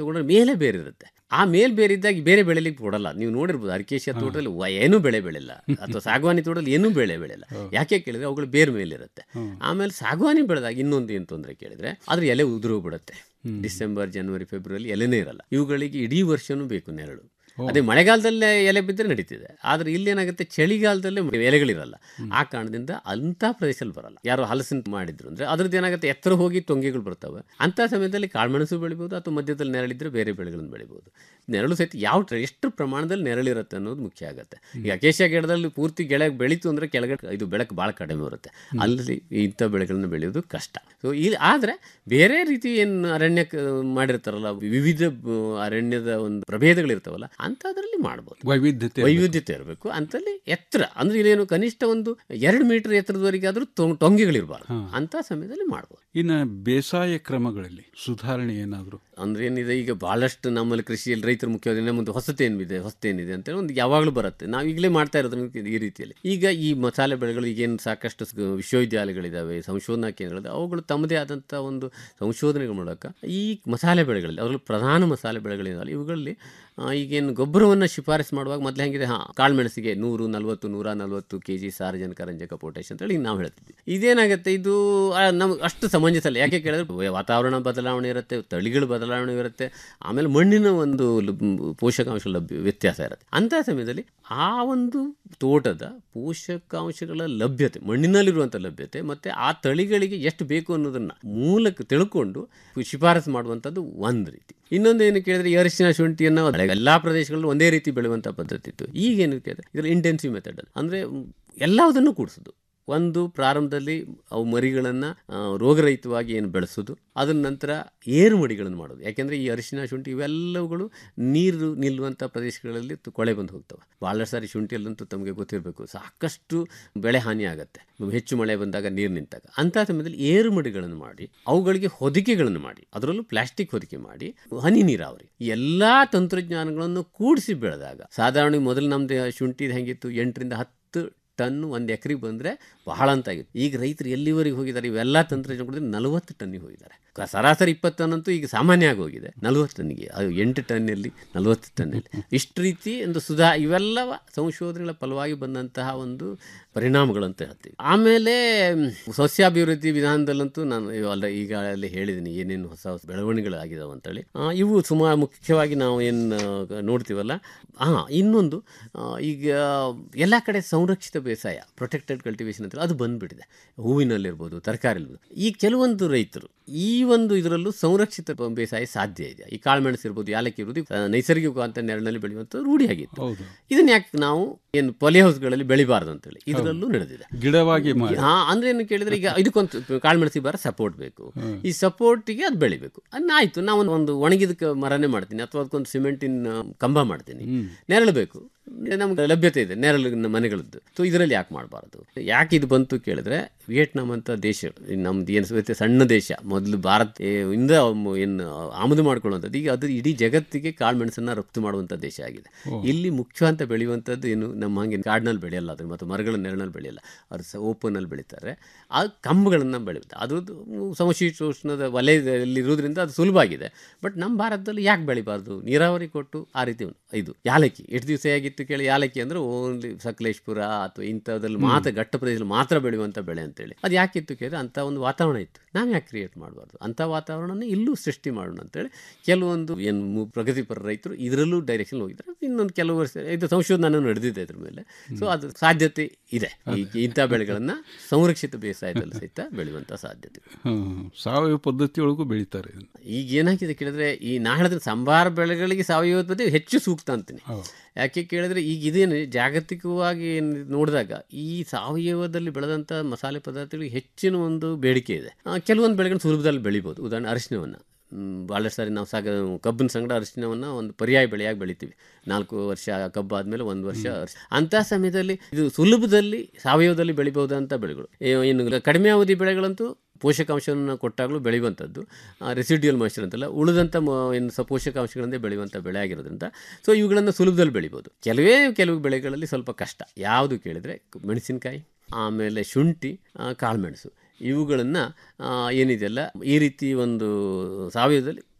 ಮೇಲೆ ಬೇರೆ ಇರುತ್ತೆ ಆ ಮೇಲ್ ಬೇರೆ ಇದ್ದಾಗ ಬೇರೆ ಬೆಳೆಲಿಕ್ಕೆ ಕೊಡಲ್ಲ ನೀವು ನೋಡಿರ್ಬೋದು ಅರ್ಕೇಶಿಯ ತೋಟದಲ್ಲಿ ವ- ಏನೂ ಬೆಳೆ ಬೆಳೆಲ್ಲ ಅಥವಾ ಸಾಗವಾನಿ ತೋಟದಲ್ಲಿ ಏನೂ ಬೆಳೆ ಬೆಳೆಯಲ್ಲ ಯಾಕೆ ಕೇಳಿದ್ರೆ ಅವುಗಳು ಬೇರೆ ಮೇಲಿರುತ್ತೆ ಆಮೇಲೆ ಸಾಗವಾನಿ ಬೆಳೆದಾಗ ಇನ್ನೊಂದು ಏನು ತೊಂದರೆ ಕೇಳಿದ್ರೆ ಅದ್ರ ಎಲೆ ಉದುರು ಬಿಡುತ್ತೆ ಡಿಸೆಂಬರ್ ಜನವರಿ ಫೆಬ್ರವರಿ ಎಲೆನೇ ಇರಲ್ಲ ಇವುಗಳಿಗೆ ಇಡೀ ವರ್ಷನೂ ಬೇಕು ನೆರಳು ಅದೇ ಮಳೆಗಾಲದಲ್ಲೇ ಎಲೆ ಬಿದ್ದರೆ ನಡೀತಿದೆ ಆದರೆ ಇಲ್ಲಿ ಏನಾಗುತ್ತೆ ಚಳಿಗಾಲದಲ್ಲೇ ಎಲೆಗಳಿರಲ್ಲ ಆ ಕಾರಣದಿಂದ ಅಂಥ ಪ್ರದೇಶದಲ್ಲಿ ಬರಲ್ಲ ಯಾರೋ ಹಲಸಿನ ಮಾಡಿದ್ರು ಅಂದ್ರೆ ಅದ್ರದ್ದು ಏನಾಗುತ್ತೆ ಎತ್ತರ ಹೋಗಿ ತೊಂಗೆಗಳು ಬರ್ತವೆ ಅಂಥ ಸಮಯದಲ್ಲಿ ಕಾಳುಮೆಣಸು ಬೆಳಿಬೋದು ಅಥವಾ ಮಧ್ಯದಲ್ಲಿ ನೆರಳಿದ್ರೆ ಬೇರೆ ಬೆಳೆಗಳನ್ನು ಬೆಳಿಬೋದು ನೆರಳು ಸಹಿತ ಯಾವ ಟ- ಎಷ್ಟು ಪ್ರಮಾಣದಲ್ಲಿ ನೆರಳಿರುತ್ತೆ ಅನ್ನೋದು ಮುಖ್ಯ ಆಗುತ್ತೆ ಈಗ ಅಕೇಶ ಗಿಡದಲ್ಲಿ ಪೂರ್ತಿ ಗೆಳೆ ಬೆಳೀತು ಅಂದ್ರೆ ಕೆಳಗಡೆ ಇದು ಬೆಳಕು ಭಾಳ ಕಡಿಮೆ ಬರುತ್ತೆ ಅಲ್ಲಿ ಇಂಥ ಬೆಳೆಗಳನ್ನು ಬೆಳೆಯೋದು ಕಷ್ಟ ಸೊ ಇಲ್ಲಿ ಆದರೆ ಬೇರೆ ರೀತಿ ಏನು ಅರಣ್ಯ ಮಾಡಿರ್ತಾರಲ್ಲ ವಿವಿಧ ಬ- ಅರಣ್ಯದ ಒಂದು ಪ್ರಭೇದಗಳಿರ್ತಾವಲ್ಲ ಅಂಥದ್ರಲ್ಲಿ ಮಾಡ್ಬೋದು ವೈವಿಧ್ಯತೆ ವೈವಿಧ್ಯತೆ ಇರಬೇಕು ಅಂತಲ್ಲಿ ಎತ್ತರ ಅಂದ್ರೆ ಇಲ್ಲೇನು ಕನಿಷ್ಠ ಒಂದು ಎರಡು ಮೀಟರ್ ಎತ್ತರದವರೆಗೆ ಆದರೂ ಟೊಂಗೆಗಳಿರಬಾರ್ದು ಅಂತ ಸಮಯದಲ್ಲಿ ಮಾಡ್ಬೋದು ಇನ್ನು ಬೇಸಾಯ ಕ್ರಮಗಳಲ್ಲಿ ಸುಧಾರಣೆ ಏನಾದರೂ ಅಂದ್ರೆ ಏನಿದೆ ಈಗ ಬಹಳಷ್ಟು ನಮ್ಮಲ್ಲಿ ಕೃಷಿಯಲ್ಲಿ ರೈತರು ಮುಖ್ಯವಾದ ನಮ್ಮದು ಹೊಸತೇನಿದೆ ಹೊಸತೇನಿದೆ ಅಂತೇಳಿ ಒಂದು ಯಾವಾಗಲೂ ಬರುತ್ತೆ ನಾವು ಈಗಲೇ ಮಾಡ್ತಾ ಇರೋದು ಈ ರೀತಿಯಲ್ಲಿ ಈಗ ಈ ಮಸಾಲೆ ಬೆಳೆಗಳು ಈಗೇನು ಸಾಕಷ್ಟು ಸ- ವಿಶ್ವವಿದ್ಯಾಲಯಗಳಿದ್ದಾವೆ ಸಂಶೋಧನಾ ಕೇಂದ್ರಗಳಿದ್ದಾವೆ ಅವುಗಳು ತಮ್ಮದೇ ಆದಂಥ ಒಂದು ಸಂಶೋಧನೆಗಳ ಮೂಲಕ ಈ ಮಸಾಲೆ ಬೆಳೆಗಳಲ್ಲಿ ಅದರಲ್ಲೂ ಪ್ರಧಾನ ಮಸಾಲೆ ಬೆಳೆಗಳಿದ್ದಾವೆ ಇವುಗಳಲ್ಲಿ ಆ, ಈಗೇನು ಗೊಬ್ಬರವನ್ನು ಶಿಫಾರಸು ಮಾಡುವಾಗ ಮೊದಲು ಹೆಂಗಿದೆ ಹಾಂ ಕಾಳುಮೆಣಸಿಗೆ ನೂರು ನಲ್ವತ್ತು ನೂರ ನಲ್ವತ್ತು ಕೆ ಜಿ ಸಾರಜನಕ ರಂಜಕ ಪೊಟ್ಯಾಶ್ ಅಂತೇಳಿ ನಾವು ಹೇಳ್ತಿದ್ವಿ ಇದೇನಾಗುತ್ತೆ ಇದು ನಮ್ಗೆ ಅಷ್ಟು ಸಮಂಜಸ ಅಲ್ಲ ಯಾಕೆ ಕೇಳಿದ್ರೆ ವಾತಾವರಣ ಬದಲಾವಣೆ ಇರುತ್ತೆ ತಳಿಗಳ ಬದಲಾವಣೆ ಇರುತ್ತೆ ಆಮೇಲೆ ಮಣ್ಣಿನ ಒಂದು ಲಭ್- ಪೋಷಕಾಂಶ ಲಭ್ಯ ವ್ಯತ್ಯಾಸ ಇರುತ್ತೆ ಅಂಥ ಸಮಯದಲ್ಲಿ ಆ ಒಂದು ತೋಟದ ಪೋಷಕಾಂಶಗಳ ಲಭ್ಯತೆ ಮಣ್ಣಿನಲ್ಲಿರುವಂಥ ಲಭ್ಯತೆ ಮತ್ತು ಆ ತಳಿಗಳಿಗೆ ಎಷ್ಟು ಬೇಕು ಅನ್ನೋದನ್ನು ಮೂಲಕ ತಿಳ್ಕೊಂಡು ಶಿಫಾರಸು ಮಾಡುವಂಥದ್ದು ಒಂದು ರೀತಿ ಇನ್ನೊಂದು ಏನು ಕೇಳಿದ್ರೆ ಈ ಅರಿಶಿನ ಶುಂಠಿಯನ್ನು ಎಲ್ಲ ಪ್ರದೇಶಗಳಲ್ಲೂ ಒಂದೇ ರೀತಿ ಬೆಳೆಯುವಂಥ ಪದ್ಧತಿ ಇತ್ತು ಈಗೇನು ಕೇಳಿದ್ರೆ ಇದರ ಇಂಟೆನ್ಸಿವ್ ಮೆಥಡ್ ಅಂದರೆ ಎಲ್ಲದನ್ನು ಕೂಡಿಸೋದು ಒಂದು ಪ್ರಾರಂಭದಲ್ಲಿ ಅವು ಮರಿಗಳನ್ನು ರೋಗರಹಿತವಾಗಿ ಏನು ಬೆಳೆಸೋದು ಅದರ ನಂತರ ಏರು ಮಡಿಗಳನ್ನು ಮಾಡೋದು ಯಾಕೆಂದರೆ ಈ ಅರಿಶಿನ ಶುಂಠಿ ಇವೆಲ್ಲವುಗಳು ನೀರು ನಿಲ್ಲುವಂಥ ಪ್ರದೇಶಗಳಲ್ಲಿ ತು- ಕೊಳೆ ಬಂದು ಹೋಗ್ತವೆ ಭಾಳ ಸಾರಿ ಶುಂಠಿಯಲ್ಲಂತೂ ತಮಗೆ ಗೊತ್ತಿರಬೇಕು ಸಾಕಷ್ಟು ಬೆಳೆ ಹಾನಿ ಆಗುತ್ತೆ ಹೆಚ್ಚು ಮಳೆ ಬಂದಾಗ ನೀರು ನಿಂತಾಗ ಅಂಥ ಸಮಯದಲ್ಲಿ ಏರು ಮಡಿಗಳನ್ನು ಮಾಡಿ ಅವುಗಳಿಗೆ ಹೊದಿಕೆಗಳನ್ನು ಮಾಡಿ ಅದರಲ್ಲೂ ಪ್ಲಾಸ್ಟಿಕ್ ಹೊದಿಕೆ ಮಾಡಿ ಹನಿ ನೀರಾವರಿ ಈ ಎಲ್ಲ ತಂತ್ರಜ್ಞಾನಗಳನ್ನು ಕೂಡಿಸಿ ಬೆಳೆದಾಗ ಸಾಧಾರಣ ಮೊದಲು ನಮ್ಮದು ಶುಂಠಿ ಹೆಂಗಿತ್ತು ಎಂಟರಿಂದ ಹತ್ತು ಟನ್ ಒಂದು ಎಕರೆಗೆ ಬಂದರೆ ಬಹಳ ಅಂತಾಗಿತ್ತು ಈಗ ರೈತರು ಎಲ್ಲಿವರೆಗೆ ಹೋಗಿದ್ದಾರೆ ಇವೆಲ್ಲ ತಂತ್ರಜ್ಞಾನ ನಲವತ್ತು ಟನ್ನಿಗೆ ಹೋಗಿದ್ದಾರೆ ಕ- ಸರಾಸರಿ ಇಪ್ಪತ್ತು ಟನ್ ಅಂತೂ ಈಗ ಸಾಮಾನ್ಯ ಆಗಿ ಹೋಗಿದೆ ನಲವತ್ತು ಟನ್ನಿಗೆ ಅದು ಎಂಟು ಟನ್ನಲ್ಲಿ ನಲವತ್ತು ಟನ್ನಲ್ಲಿ ಇಷ್ಟು ರೀತಿ ಒಂದು ಸುಧಾ ಇವೆಲ್ಲವ ಸಂಶೋಧನೆಗಳ ಫಲವಾಗಿ ಬಂದಂತಹ ಒಂದು ಪರಿಣಾಮಗಳಂತ ಹೇಳ್ತೀವಿ ಆಮೇಲೆ ಮ್, ಸಸ್ಯಾಭಿವೃದ್ಧಿ ವಿಧಾನದಲ್ಲಂತೂ ನಾನು ಅಲ್ಲ ಈಗಾಗಲೇ ಹೇಳಿದ್ದೀನಿ ಏನೇನು ಹೊಸ ಹೊಸ ಬೆಳವಣಿಗೆಗಳಾಗಿದ್ದಾವೆ ಅಂತೇಳಿ ಆ, ಇವು ಸುಮಾರು ಮುಖ್ಯವಾಗಿ ನಾವು ಏನು ನೋಡ್ತೀವಲ್ಲ ಹಾಂ ಇನ್ನೊಂದು ಆ, ಈಗ ಎಲ್ಲ ಕಡೆ ಸಂರಕ್ಷಿತ ಬೇಸಾಯ ಪ್ರೊಟೆಕ್ಟೆಡ್ ಕಲ್ಟಿವೇಶನ್ ಅಂತ ಅದು ಬಂದ್ಬಿಟ್ಟಿದೆ ಹೂವಿನಲ್ಲಿರ್ಬೋದು ತರಕಾರಿ ಈ ಕೆಲವೊಂದು ರೈತರು ಈ ಒಂದು ಇದರಲ್ಲೂ ಸಂರಕ್ಷಿತ ಬೇಸಾಯ ಸಾಧ್ಯ ಇದೆ ಈ ಕಾಳುಮೆಣಸು ಇರ್ಬೋದು ಯಾಲಕ್ಕಿ ಇರ್ಬೋದು ಇವು, ಆ, ನೈಸರ್ಗಿಕ ಅಂತ ನೆರಳಿನಲ್ಲಿ ಬೆಳೆಯುವಂಥ ರೂಢಿಯಾಗಿತ್ತು ಹೌದು ಇದನ್ನ ಯಾಕೆ ನಾವು ಏನು ಪೊಲಿ ಹೌಸ್ಗಳಲ್ಲಿ ಬೆಳಿಬಾರ್ದು ಅಂತೇಳಿ ಇದರಲ್ಲೂ ನಡೆದಿದೆ ಗಿಡವಾಗಿ ಮಾಡಿ ಹಾ ಅಂದ್ರೆ ಏನು ಕೇಳಿದ್ರೆ ಈಗ ಇದಕ್ಕೊಂದು ಕಾಳುಮೆಣಸಿ ಬರ ಸಪೋರ್ಟ್ ಬೇಕು ಈ ಸಪೋರ್ಟಿಗೆ ಅದು ಬೆಳಿಬೇಕು ಅನ್ನ ಆಯ್ತು ನಾವು ಒಂದು- ಒಂದು ಒಣಗಿದ ಕ- ಮರನೇ ಮಾಡ್ತೀನಿ ಅಥವಾ ಅದಕ್ಕೊಂದು ಸಿಮೆಂಟಿನ ಕಂಬ ಮಾಡ್ತೀನಿ ನೆರಳು ಬೇಕು ನಮ್ಗೆ ಲಭ್ಯತೆ ಇದೆ ನೆರಳು ಮನೆಗಳದ್ದು ಸೊ ಇದರಲ್ಲಿ ಯಾಕೆ ಮಾಡಬಾರ್ದು ಯಾಕೆ ಇದು ಬಂತು ಕೇಳಿದ್ರೆ ವಿಯೆಟ್ನಾಂ ಅಂತ ದೇಶ ನಮ್ದು ಏನು ಸಹಿತ ಸಣ್ಣ ದೇಶ ಮೊದಲು ಭಾರತ ಏ, ಇಂದ ಏನು ಆಮದು ಮಾಡ್ಕೊಳ್ಳುವಂಥದ್ದು ಈಗ ಅದು ಇಡೀ ಜಗತ್ತಿಗೆ ಕಾಳು ಮೆಣಸನ್ನ ರಫ್ತು ಮಾಡುವಂಥ ದೇಶ ಆಗಿದೆ ಇಲ್ಲಿ ಮುಖ್ಯ ಅಂತ ಬೆಳೆಯುವಂಥದ್ದು ಏನು ನಮ್ಮ ಹಂಗೆ ಕಾಡಿನಲ್ಲಿ ಬೆಳೆಯಲ್ಲ ಅದು ಮತ್ತು ಮರಗಳ ನೆರಳಲ್ಲಿ ಬೆಳೆಯಲ್ಲ ಅದು ಸ ಓಪನಲ್ಲಿ ಬೆಳೀತಾರೆ ಆ ಕಂಬಗಳನ್ನು ಬೆಳೆಯುತ್ತೆ ಅದು ಸಮಶೀತೋಷ್ಣದ ವಲಯದಲ್ಲಿ ಇರೋದ್ರಿಂದ ಅದು ಸುಲಭ ಆಗಿದೆ ಬಟ್ ನಮ್ಮ ಭಾರತದಲ್ಲಿ ಯಾಕೆ ಬೆಳಿಬಾರ್ದು ನೀರಾವರಿ ಕೊಟ್ಟು ಆ ರೀತಿ ಒಂದು ಇದು ಯಾಲಕ್ಕಿ ಎಷ್ಟು ದಿವಸ ಆಗಿತ್ತು ಕೇಳಿ ಯಾಲಕ್ಕಿ ಅಂದರೆ ಓನ್ಲಿ ಸಕಲೇಶ್ಪುರ ಅಥವಾ ಇಂಥದ್ರಲ್ಲಿ ಮಾತ್ರ ಘಟ್ಟ ಪ್ರದೇಶದಲ್ಲಿ ಮಾತ್ರ ಬೆಳೆಯುವಂಥ ಬೆಳೆ ಅಂತೇಳಿ ಅದು ಯಾಕಿತ್ತು ಕೇಳಿದ್ರೆ ಅಂಥ ಒಂದು ವಾತಾವರಣ ಇತ್ತು ನಾವು ಯಾಕೆ ಕ್ರಿಯೇಟ್ ಮಾಡಬಾರ್ದು ಅಂಥ ವಾತಾವರಣನ ಇಲ್ಲೂ ಸೃಷ್ಟಿ ಮಾಡೋಣ ಅಂತೇಳಿ ಕೆಲವೊಂದು ಏನು ಮು- ಪ್ರಗತಿಪರ ರೈತರು ಇದರಲ್ಲೂ ಡೈರೆಕ್ಷನ್ ಹೋಗಿದ್ದಾರೆ ಇನ್ನೊಂದು ಕೆಲವು ವರ್ಷ ಇದು ಸಂಶೋಧನೆ ನಡೆದಿದೆ ಇದ್ರ ಮೇಲೆ ಸೊ ಅದು ಸಾಧ್ಯತೆ ಇದೆ ಈ ಇಂಥ ಬೆಳೆಗಳನ್ನು ಸಂರಕ್ಷಿತ ಬೇಸಾಯದಲ್ಲಿ ಸಹಿತ ಬೆಳೆಯುವಂಥ ಸಾಧ್ಯತೆ ಇದೆ. ಹ್ಮ್. ಸಾವಯವ ಪದ್ಧತಿಯೊಳಗೂ ಬೆಳೀತಾರೆ ಇದನ್ನ. ಈಗ ಏನಾಗಿದೆ ಕೇಳಿದ್ರೆ ಈ ನಾ ಹೇಳಿದ್ರೆ ಸಂಬಾರ ಬೆಳೆಗಳಿಗೆ ಸಾವಯವ ಪದ್ಧತಿ ಹೆಚ್ಚು ಸೂಕ್ತ ಅಂತೀನಿ ಯಾಕೆ ಕೇಳಿದ್ರೆ ಈಗ ಇದೇನು ಜಾಗತಿಕವಾಗಿ ಏನ್ ನೋಡಿದಾಗ ಈ ಸಾವಯವದಲ್ಲಿ ಬೆಳೆದಂಥ ಮಸಾಲೆ ಪದಾರ್ಥಗಳಿಗೆ ಹೆಚ್ಚಿನ ಒಂದು ಬೇಡಿಕೆ ಇದೆ ಆ, ಕೆಲವೊಂದು ಬೆಳೆಗಳನ್ನು ಸುಲಭದಲ್ಲಿ ಬೆಳಿಬೋದು ಉದಾಹರಣೆ ಅರಿಶಿನವನ್ನು ಭಾಳಷ್ಟು ಸಾರಿ ನಾವು ಸಾಗ ಕಬ್ಬಿನ ಸಂಗಡ ಅರಿಶಿನವನ್ನು ಒಂದು ಪರ್ಯಾಯ ಬೆಳೆಯಾಗಿ ಬೆಳಿತೀವಿ ನಾಲ್ಕು ವರ್ಷ ಕಬ್ಬು ಆದಮೇಲೆ ಒಂದು ವರ್ಷ ಅರಿಶಿನ ಅಂಥ ಸಮಯದಲ್ಲಿ ಇದು ಸುಲಭದಲ್ಲಿ ಸಾವಯವದಲ್ಲಿ ಬೆಳಿಬಹುದಂಥ ಬೆಳೆಗಳು ಏ- ಇನ್ನು ಕಡಿಮೆ ಅವಧಿ ಬೆಳೆಗಳಂತೂ ಪೋಷಕಾಂಶವನ್ನು ಕೊಟ್ಟಾಗಲೂ ಬೆಳೆಯುವಂಥದ್ದು ರೆಸಿಡ್ಯೂಯಲ್ ಮಾಯ್ಚರ್ ಅಂತಲ್ಲ ಉಳಿದಂಥ ಮ- ಏನು ಸ ಪೋಷಕಾಂಶಗಳಿಂದ ಬೆಳೆಯುವಂಥ ಬೆಳೆ ಆಗಿರೋದ್ರಿಂದ ಸೊ ಇವುಗಳನ್ನು ಸುಲಭದಲ್ಲಿ ಬೆಳಿಬೋದು ಕೆಲವೇ ಕೆಲವು ಬೆಳೆಗಳಲ್ಲಿ ಸ್ವಲ್ಪ ಕಷ್ಟ ಯಾವುದು ಕೇಳಿದರೆ ಮೆಣಸಿನಕಾಯಿ ಆಮೇಲೆ ಶುಂಠಿ ಆ, ಕಾಳುಮೆಣಸು ಇವುಗಳನ್ನು ಏನಿದೆಯಲ್ಲ ಈ ರೀತಿ ಒಂದು ಸಾವಯವದಲ್ಲಿ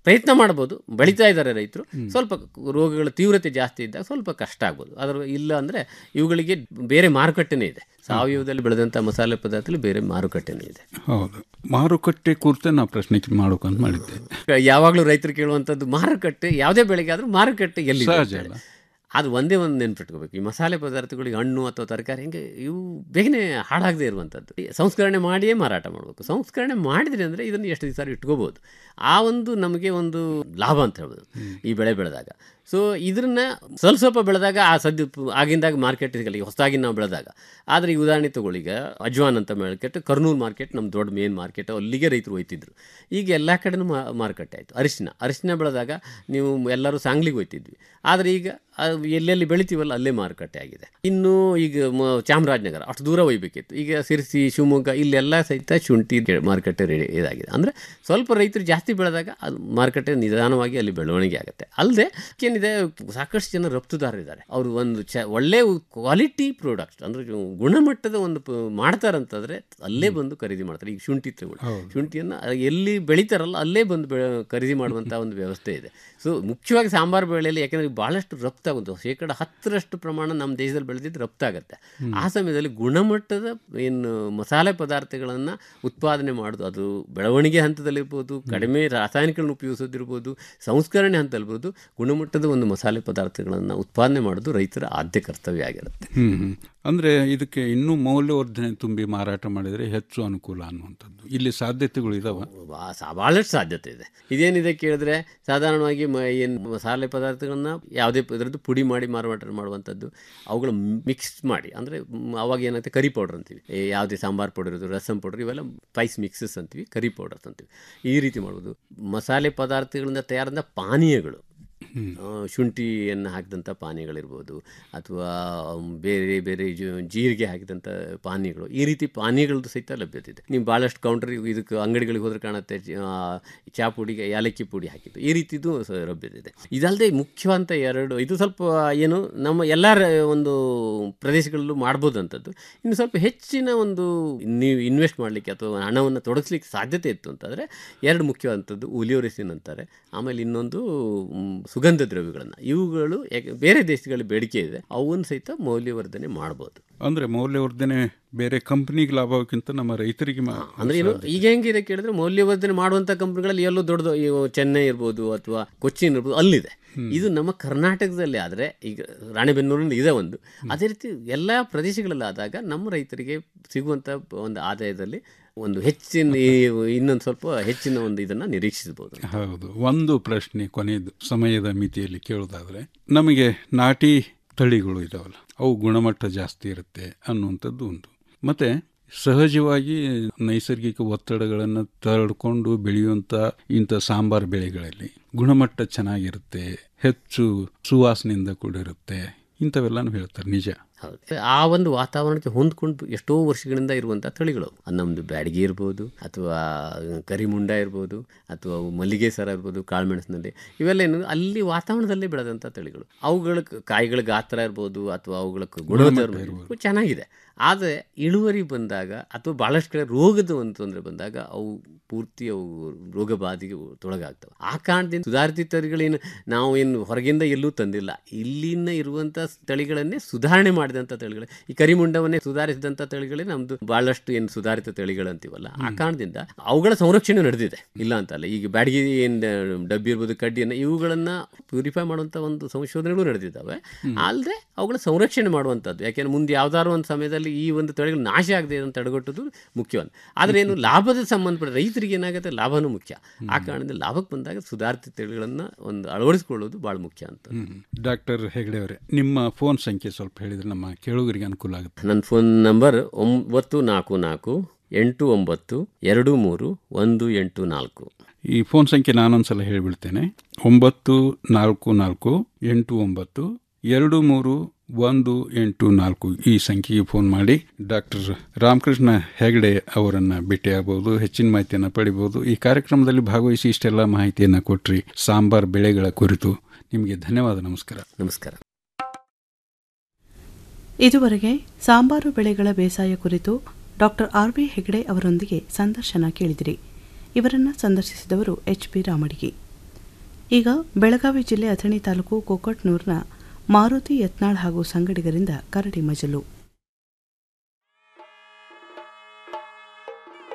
ಪ್ರಯತ್ನ ಮಾಡ್ಬೋದು ಬೆಳೀತಾ ಇದ್ದಾರೆ ರೈತರು ಸ್ವಲ್ಪ ರೋಗಗಳ ತೀವ್ರತೆ ಜಾಸ್ತಿ ಇದ್ದಾಗ ಸ್ವಲ್ಪ ಕಷ್ಟ ಆಗ್ಬೋದು ಅದರ ಇಲ್ಲ ಅಂದರೆ ಇವುಗಳಿಗೆ ಬೇರೆ ಮಾರುಕಟ್ಟೆನೇ ಇದೆ ಸಾವಯವದಲ್ಲಿ ಬೆಳೆದಂಥ ಮಸಾಲೆ ಪದಾರ್ಥಗಳು ಬೇರೆ ಮಾರುಕಟ್ಟೆನೇ ಇದೆ ಹೌದು ಮಾರುಕಟ್ಟೆ ಕುರಿತು ನಾವು ಪ್ರಶ್ನೆ ಮಾಡೋಕಂತ ಮಾಡಿದ್ದೆ ಯಾವಾಗಲೂ ರೈತರು ಕೇಳುವಂಥದ್ದು ಮಾರುಕಟ್ಟೆ ಯಾವುದೇ ಬೆಳೆಗೆ ಆದರೂ ಮಾರುಕಟ್ಟೆ ಎಲ್ಲಿ ಸಹಜ ಅಲ್ಲ? ಅದು ಒಂದೇ ಒಂದು ನೆನ್ಪಿಟ್ಕೋಬೇಕು ಈ ಮಸಾಲೆ ಪದಾರ್ಥಗಳಿಗೆ ಹಣ್ಣು ಅಥವಾ ತರಕಾರಿ ಹಿಂಗೆ ಇವು ಬೇಗನೆ ಹಾಳಾಗದೇ ಇರುವಂಥದ್ದು ಈ ಸಂಸ್ಕರಣೆ ಮಾಡಿಯೇ ಮಾರಾಟ ಮಾಡಬೇಕು ಸಂಸ್ಕರಣೆ ಮಾಡಿದ್ರಿ ಅಂದರೆ ಇದನ್ನು ಎಷ್ಟು ದಿವಸ ಇಟ್ಕೋಬೋದು ಆ ಒಂದು ನಮಗೆ ಒಂದು ಲಾಭ ಅಂತ ಹೇಳ್ಬೋದು ಈ ಬೆಳೆ ಬೆಳೆದಾಗ ಸೊ ಇದನ್ನ ಸ್ವಲ್ಪ ಸ್ವಲ್ಪ ಬೆಳೆದಾಗ ಆ ಸದ್ಯ ಪ- ಆಗಿಂದಾಗ ಮಾರ್ಕೆಟ್ ಸಿಗಲ್ಲ ಈಗ ಹೊಸದಾಗಿ ನಾವು ಬೆಳೆದಾಗ ಆದರೆ ಈ ಉದಾಹರಣೆ ತಗೊಳ್ಳಿ ಈಗ ಅಜ್ವಾನ್ ಅಂತ ಮಾರ್ಕೆಟ್ ಕರ್ನೂಲ್ ಮಾರ್ಕೆಟ್ ನಮ್ಮ ದೊಡ್ಡ ಮೇನ್ ಮಾರ್ಕೆಟ್ ಅಲ್ಲಿಗೆ ರೈತರು ಹೋಯ್ತಿದ್ರು ಈಗ ಎಲ್ಲ ಕಡೆನೂ ಮಾ- ಮಾರುಕಟ್ಟೆ ಆಯಿತು ಅರಿಶಿನ ಅರಿಶಿನ ಬೆಳೆದಾಗ ನೀವು ಎಲ್ಲರೂ ಸಾಂಗ್ಲಿಗೆ ಹೋಯ್ತಿದ್ವಿ ಆದರೆ ಈಗ ಅದು ಎಲ್ಲೆಲ್ಲಿ ಬೆಳಿತೀವಲ್ಲ ಅಲ್ಲೇ ಮಾರುಕಟ್ಟೆ ಆಗಿದೆ ಇನ್ನು ಈಗ ಮ- ಚಾಮರಾಜನಗರ ಅಷ್ಟು ದೂರ ಒಯ್ಬೇಕಿತ್ತು ಈಗ ಸಿರ್ಸಿ ಶಿವಮೊಗ್ಗ ಇಲ್ಲೆಲ್ಲ ಸಹಿತ ಶುಂಠಿ ಗೆ- ಮಾರುಕಟ್ಟೆ ರೆಡಿ ಇದಾಗಿದೆ ಅಂದರೆ ಸ್ವಲ್ಪ ರೈತರು ಜಾಸ್ತಿ ಬೆಳೆದಾಗ ಅದು ಮಾರುಕಟ್ಟೆ ನಿಧಾನವಾಗಿ ಅಲ್ಲಿ ಬೆಳವಣಿಗೆ ಆಗುತ್ತೆ ಅಲ್ಲದೆ ಏನಿದೆ ಸಾಕಷ್ಟು ಜನ ರಫ್ತುದಾರರಿದ್ದಾರೆ ಅವರು ಒಂದು ಚ ಒಳ್ಳೆ ಕ್ವಾಲಿಟಿ ಪ್ರಾಡಕ್ಟ್ ಅಂದರೆ ಗುಣಮಟ್ಟದ ಒಂದು ಪ- ಮಾಡ್ತಾರಂತಂದ್ರೆ ಅಲ್ಲೇ ಬಂದು ಖರೀದಿ ಮಾಡ್ತಾರೆ ಈಗ ಶುಂಠಿ ತಗೊಳ್ಳಿ ಶುಂಠಿಯನ್ನು ಎಲ್ಲಿ ಬೆಳಿತಾರಲ್ಲ ಅಲ್ಲೇ ಬಂದು ಬೆಳೆ ಖರೀದಿ ಮಾಡುವಂಥ ಒಂದು ವ್ಯವಸ್ಥೆ ಇದೆ ಸೊ ಮುಖ್ಯವಾಗಿ ಸಾಂಬಾರು ಬೆಳೆಯಲ್ಲಿ ಯಾಕೆಂದರೆ ಭಾಳಷ್ಟು ರಫ್ತಾಗುತ್ತೆ ಶೇಕಡ ಹತ್ತರಷ್ಟು ಪ್ರಮಾಣ ನಮ್ಮ ದೇಶದಲ್ಲಿ ಬೆಳೆದಿದ್ದು ರಫ್ತಾಗುತ್ತೆ ಆ ಸಮಯದಲ್ಲಿ ಗುಣಮಟ್ಟದ ಏನು ಮಸಾಲೆ ಪದಾರ್ಥಗಳನ್ನು ಉತ್ಪಾದನೆ ಮಾಡೋದು ಅದು ಬೆಳವಣಿಗೆ ಹಂತದಲ್ಲಿರ್ಬೋದು ಕಡಿಮೆ ರಾಸಾಯನಿಕಗಳನ್ನು ಉಪಯೋಗಿಸೋದಿರ್ಬೋದು ಸಂಸ್ಕರಣೆ ಹಂತದಲ್ಲಿರ್ಬೋದು ಗುಣಮಟ್ಟದ ಒಂದು ಮಸಾಲೆ ಪದಾರ್ಥಗಳನ್ನು ಉತ್ಪಾದನೆ ಮಾಡೋದು ರೈತರ ಆದ್ಯ ಕರ್ತವ್ಯ ಆಗಿರುತ್ತೆ ಹ್ಮ್ ಹ್ಮ್. ಅಂದ್ರೆ ಇದಕ್ಕೆ ಇನ್ನೂ ಮೌಲ್ಯವರ್ಧನೆ ತುಂಬಿ ಮಾರಾಟ ಮಾಡಿದರೆ ಹೆಚ್ಚು ಅನುಕೂಲ ಅನ್ನುವಂಥದ್ದು ಇಲ್ಲಿ ಸಾಧ್ಯತೆಗಳು ಇದಾವ ಬಾ- ಸಾ- ಭಾಳಷ್ಟು ಸಾಧ್ಯತೆ ಇದೆ ಇದೇನಿದೆ ಕೇಳಿದ್ರೆ ಸಾಧಾರಣವಾಗಿ ಮ ಏನು ಮಸಾಲೆ ಪದಾರ್ಥಗಳನ್ನ ಯಾವುದೇ ಇದರದ್ದು ಪುಡಿ ಮಾಡಿ ಮಾರಾಟ ಮಾಡುವಂಥದ್ದು ಅವುಗಳ ಮಿಕ್ಸ್ ಮಾಡಿ ಅಂದರೆ ಅವಾಗ ಏನಾಗುತ್ತೆ ಕರಿ ಪೌಡರ್ ಅಂತೀವಿ ಈ ಯಾವುದೇ ಸಾಂಬಾರ್ ಪೌಡರ್ ಇರೋದು ರಸಂ ಪೌಡರ್ ಇವೆಲ್ಲ ಸ್ಪೈಸ್ ಮಿಕ್ಸಸ್ ಅಂತೀವಿ ಕರಿ ಪೌಡರ್ಸ್ ಅಂತೀವಿ ಈ ರೀತಿ ಮಾಡ್ಬೋದು ಮಸಾಲೆ ಪದಾರ್ಥಗಳಿಂದ ತಯಾರಾದ ಪಾನೀಯಗಳು ಆ, ಶುಂಠಿಯನ್ನು ಹಾಕಿದಂಥ ಪಾನೀಯಗಳಿರ್ಬೋದು ಅಥವಾ ಬೇರೆ ಬೇರೆ ಜು- ಜೀರಿಗೆ ಹಾಕಿದಂಥ ಪಾನೀಯಗಳು ಈ ರೀತಿ ಪಾನೀಯಗಳದ್ದು ಸಹಿತ ಲಭ್ಯತೆ ಇದೆ ನೀವು ಭಾಳಷ್ಟು ಕೌಂಟರ್ ಇದಕ್ಕೆ ಅಂಗಡಿಗಳಿಗೆ ಹೋದ್ರೆ ಕಾಣುತ್ತೆ ಜ- ಆ, ಚಾ ಪುಡಿಗೆ ಏಲಕ್ಕಿ ಪುಡಿ ಹಾಕಿದ್ದು ಈ ರೀತಿದು ಸ- ಲಭ್ಯತೆ ಇದೆ ಇದಲ್ಲದೆ ಮುಖ್ಯವಂತ ಎರಡು ಇದು ಸ್ವಲ್ಪ ಏನು ನಮ್ಮ ಎಲ್ಲ ರ- ಒಂದು ಪ್ರದೇಶಗಳಲ್ಲೂ ಮಾಡ್ಬೋದಂಥದ್ದು ಇನ್ನು ಸ್ವಲ್ಪ ಹೆಚ್ಚಿನ ಒಂದು ನೀವು ಇನ್ವೆಸ್ಟ್ ಮಾಡಲಿಕ್ಕೆ ಅಥವಾ ಹಣವನ್ನು ತೊಡಗಿಸ್ಲಿಕ್ಕೆ ಸಾಧ್ಯತೆ ಇತ್ತು ಅಂತಂದರೆ ಎರಡು ಮುಖ್ಯವಾದಂಥದ್ದು ಉಲಿಯೋರಿಸಿನ್ ಅಂತಾರೆ ಆಮೇಲೆ ಇನ್ನೊಂದು ಮ್, ಸುಗಂಧ ದ್ರವ್ಯಗಳನ್ನು ಇವುಗಳು ಯಾಕೆ ಬೇರೆ ದೇಶಗಳಲ್ಲಿ ಬೇಡಿಕೆ ಇದೆ ಅವನ್ನು ಸಹಿತ ಮೌಲ್ಯವರ್ಧನೆ ಮಾಡ್ಬೋದು ಅಂದ್ರೆ ಮೌಲ್ಯವರ್ಧನೆ ಬೇರೆ ಕಂಪನಿಗೆ ಲಾಭಕ್ಕಿಂತ ನಮ್ಮ ರೈತರಿಗೆ ಮಾ- ಅಂದ್ರೆ ಏನು ಈಗ ಹೆಂಗಿದೆ ಕೇಳಿದ್ರೆ ಮೌಲ್ಯವರ್ಧನೆ ಮಾಡುವಂಥ ಕಂಪ್ನಿಗಳಲ್ಲಿ ಎಲ್ಲೋ ದೊಡ್ಡದು ಈಗ ಚೆನ್ನೈ ಇರ್ಬೋದು ಅಥವಾ ಕೊಚ್ಚಿನ್ ಇರ್ಬೋದು ಅಲ್ಲಿದೆ ಇದು ನಮ್ಮ ಕರ್ನಾಟಕದಲ್ಲಿ ಆದರೆ ಈಗ ರಾಣೆಬೆನ್ನೂರಲ್ಲಿ ಇದೆ ಒಂದು ಅದೇ ರೀತಿ ಎಲ್ಲ ಪ್ರದೇಶಗಳಲ್ಲಾದಾಗ ನಮ್ಮ ರೈತರಿಗೆ ಸಿಗುವಂಥ ಒಂದು ಆದಾಯದಲ್ಲಿ ಒಂದು ಹೆಚ್ಚಿನ ಈ- ಇನ್ನೊಂದು ಸ್ವಲ್ಪ ಹೆಚ್ಚಿನ ಒಂದು ಇದನ್ನು ನಿರೀಕ್ಷಿಸಬಹುದು ಹೌದು ಒಂದು ಪ್ರಶ್ನೆ ಕೊನೆಯದು ಸಮಯದ ಮಿತಿಯಲ್ಲಿ ಕೇಳೋದಾದ್ರೆ ನಮಗೆ ನಾಟಿ ತಳಿಗಳು ಇದಾವಲ್ಲ ಅವು ಗುಣಮಟ್ಟ ಜಾಸ್ತಿ ಇರುತ್ತೆ ಅನ್ನುವಂಥದ್ದು ಒಂದು ಮತ್ತೆ ಸಹಜವಾಗಿ ನೈಸರ್ಗಿಕ ಒತ್ತಡಗಳನ್ನು ತಡ್ಕೊಂಡು ಬೆಳೆಯುವಂಥ ಇಂಥ ಸಾಂಬಾರ್ ಬೆಳೆಗಳಲ್ಲಿ ಗುಣಮಟ್ಟ ಚೆನ್ನಾಗಿರುತ್ತೆ ಹೆಚ್ಚು ಸುವಾಸನೆಯಿಂದ ಕೂಡಿರುತ್ತೆ ಇಂಥವೆಲ್ಲನೂ ಹೇಳ್ತಾರೆ ನಿಜ ಹೌದು ಆ ಒಂದು ವಾತಾವರಣಕ್ಕೆ ಹೊಂದ್ಕೊಂಡು ಎಷ್ಟೋ ವರ್ಷಗಳಿಂದ ಇರುವಂಥ ತಳಿಗಳು ಅದು ನಮ್ಮದು ಬ್ಯಾಡಗಿ ಇರ್ಬೋದು ಅಥವಾ ಕರಿಮುಂಡ ಇರ್ಬೋದು ಅಥವಾ ಮಲ್ಲಿಗೆ ಸರ ಇರ್ಬೋದು ಕಾಳುಮೆಣಸಿನಲ್ಲಿ ಇವೆಲ್ಲ ಏನು ಅಲ್ಲಿ ವಾತಾವರಣದಲ್ಲಿ ಬೆಳೆದಂಥ ತಳಿಗಳು ಅವುಗಳ ಕ- ಕಾಯಿಗಳ ಗಾತ್ರ ಇರ್ಬೋದು ಅಥವಾ ಅವುಗಳ ಕ- ಗುಣಮಟ್ಟ ಇರ್ಬೋದು ಚೆನ್ನಾಗಿದೆ ಆದರೆ ಇಳುವರಿ ಬಂದಾಗ ಅಥವಾ ಭಾಳಷ್ಟು ಕಡೆ ರೋಗದ ಒಂದು ತೊಂದರೆ ಬಂದಾಗ ಅವು ಪೂರ್ತಿ ಅವು ರೋಗ ಬಾಧೆಗೆ ತೊಳಗಾಗ್ತವೆ ಆ ಕಾರಣದಿಂದ ಸುಧಾರಿತ ತಳಿಗಳೇನು ನಾವು ಏನು ಹೊರಗಿಂದ ಎಲ್ಲೂ ತಂದಿಲ್ಲ ಇಲ್ಲಿನ ಇರುವಂಥ ತಳಿಗಳನ್ನೇ ಸುಧಾರಣೆ ಮಾಡಿದಂಥ ತಳಿಗಳು ಈ ಕರಿಮುಂಡವನ್ನೇ ಸುಧಾರಿಸಿದಂಥ ತಳಿಗಳೇ ನಮ್ಮದು ಭಾಳಷ್ಟು ಏನು ಸುಧಾರಿತ ತಳಿಗಳಂತೀವಲ್ಲ ಆ ಕಾರಣದಿಂದ ಅವುಗಳ ಸಂರಕ್ಷಣೆ ನಡೆದಿದೆ ಇಲ್ಲ ಅಂತಲ್ಲ ಈಗ ಬ್ಯಾಡಗಿ ಏನು ಡಬ್ಬಿ ಇರ್ಬೋದು ಕಡ್ಡಿಯನ್ನು ಇವುಗಳನ್ನು ಪ್ಯೂರಿಫೈ ಮಾಡುವಂಥ ಒಂದು ಸಂಶೋಧನೆಗಳು ನಡೆದಿದ್ದಾವೆ ಅಲ್ಲದೆ ಅವುಗಳ ಸಂರಕ್ಷಣೆ ಮಾಡುವಂಥದ್ದು ಯಾಕೆಂದ್ರೆ ಮುಂದೆ ಯಾವ್ದಾದ್ರು ಒಂದು ಸಮಯದಲ್ಲಿ ಈ ಒಂದು ತಳಿಗಳು ನಾಶ ಆಗದೆ ಅಂತ ತಡೆಗಟ್ಟೋದು ಮುಖ್ಯವಂತ ಆದರೆ ಏನು ಲಾಭದ ಸಂಬಂಧಪಟ್ಟ ರೈತರಿಗೆ ಏನಾಗುತ್ತೆ ಲಾಭನೂ ಮುಖ್ಯ ಆ ಕಾರಣದಿಂದ ಲಾಭಕ್ಕೆ ಬಂದಾಗ ಸುಧಾರಿತ ತಳಿಗಳನ್ನು ಒಂದು ಅಳವಡಿಸ್ಕೊಳ್ಳೋದು ಭಾಳ ಮುಖ್ಯ ಅಂತ ಡಾಕ್ಟರ್ ಹೆಗಡೆ ಅವರೇ ನಿಮ್ಮ ಫೋನ್ ಸಂಖ್ಯೆ ಸ್ವಲ್ಪ ಹೇಳಿದ್ರೆ ನಮ್ಮ ಕೇಳುಗರಿಗೆ ಅನುಕೂಲ ಆಗುತ್ತೆ ನನ್ನ ಫೋನ್ ನಂಬರ್ ಒಂಬತ್ತು ನಾಲ್ಕು ನಾಲ್ಕು ಎಂಟು ಒಂಬತ್ತು ಎರಡು ಮೂರು ಒಂದು ಎಂಟು ನಾಲ್ಕು ಈ ಫೋನ್ ಸಂಖ್ಯೆ ನಾನೊಂದ್ಸಲ ಹೇಳಿಬಿಡ್ತೇನೆ ಒಂಬತ್ತು ನಾಲ್ಕು ನಾಲ್ಕು ಎಂಟು ಒಂಬತ್ತು ಎರಡು ಮೂರು ಒಂದು ಎಂಟು ನಾಲ್ಕು ಈ ಸಂಖ್ಯೆಗೆ ಫೋನ್ ಮಾಡಿ ಡಾಕ್ಟರ್ ರಾಮಕೃಷ್ಣ ಹೆಗಡೆ ಅವರನ್ನ ಭೇಟಿಯಾಗಬಹುದು ಹೆಚ್ಚಿನ ಮಾಹಿತಿಯನ್ನು ಪಡಿಬಹುದು ಈ ಕಾರ್ಯಕ್ರಮದಲ್ಲಿ ಭಾಗವಹಿಸಿ ಇಷ್ಟೆಲ್ಲ ಮಾಹಿತಿಯನ್ನು ಕೊಟ್ರಿ ಸಾಂಬಾರ್ ಬೆಳೆಗಳ ಕುರಿತು ನಿಮಗೆ ಧನ್ಯವಾದ ನಮಸ್ಕಾರ ನಮಸ್ಕಾರ ಇದುವರೆಗೆ ಸಾಂಬಾರು ಬೆಳೆಗಳ ಬೇಸಾಯ ಕುರಿತು ಡಾಕ್ಟರ್ ಆರ್ ವಿ ಹೆಗ್ಡೆ ಅವರೊಂದಿಗೆ ಸಂದರ್ಶನ ಕೇಳಿದಿರಿ ಇವರನ್ನ ಸಂದರ್ಶಿಸಿದವರು ಎಚ್ ಪಿ ರಾಮಡಿಗೆ ಈಗ ಬೆಳಗಾವಿ ಜಿಲ್ಲೆ ಅಥಣಿ ತಾಲೂಕು ಕೊಕ್ಕಟ್ನೂರ್ನ ಮಾರುತಿ ಯತ್ನಾಳ್ ಹಾಗೂ ಸಂಗಡಿಗರಿಂದ ಕರಡಿ ಮಜಲು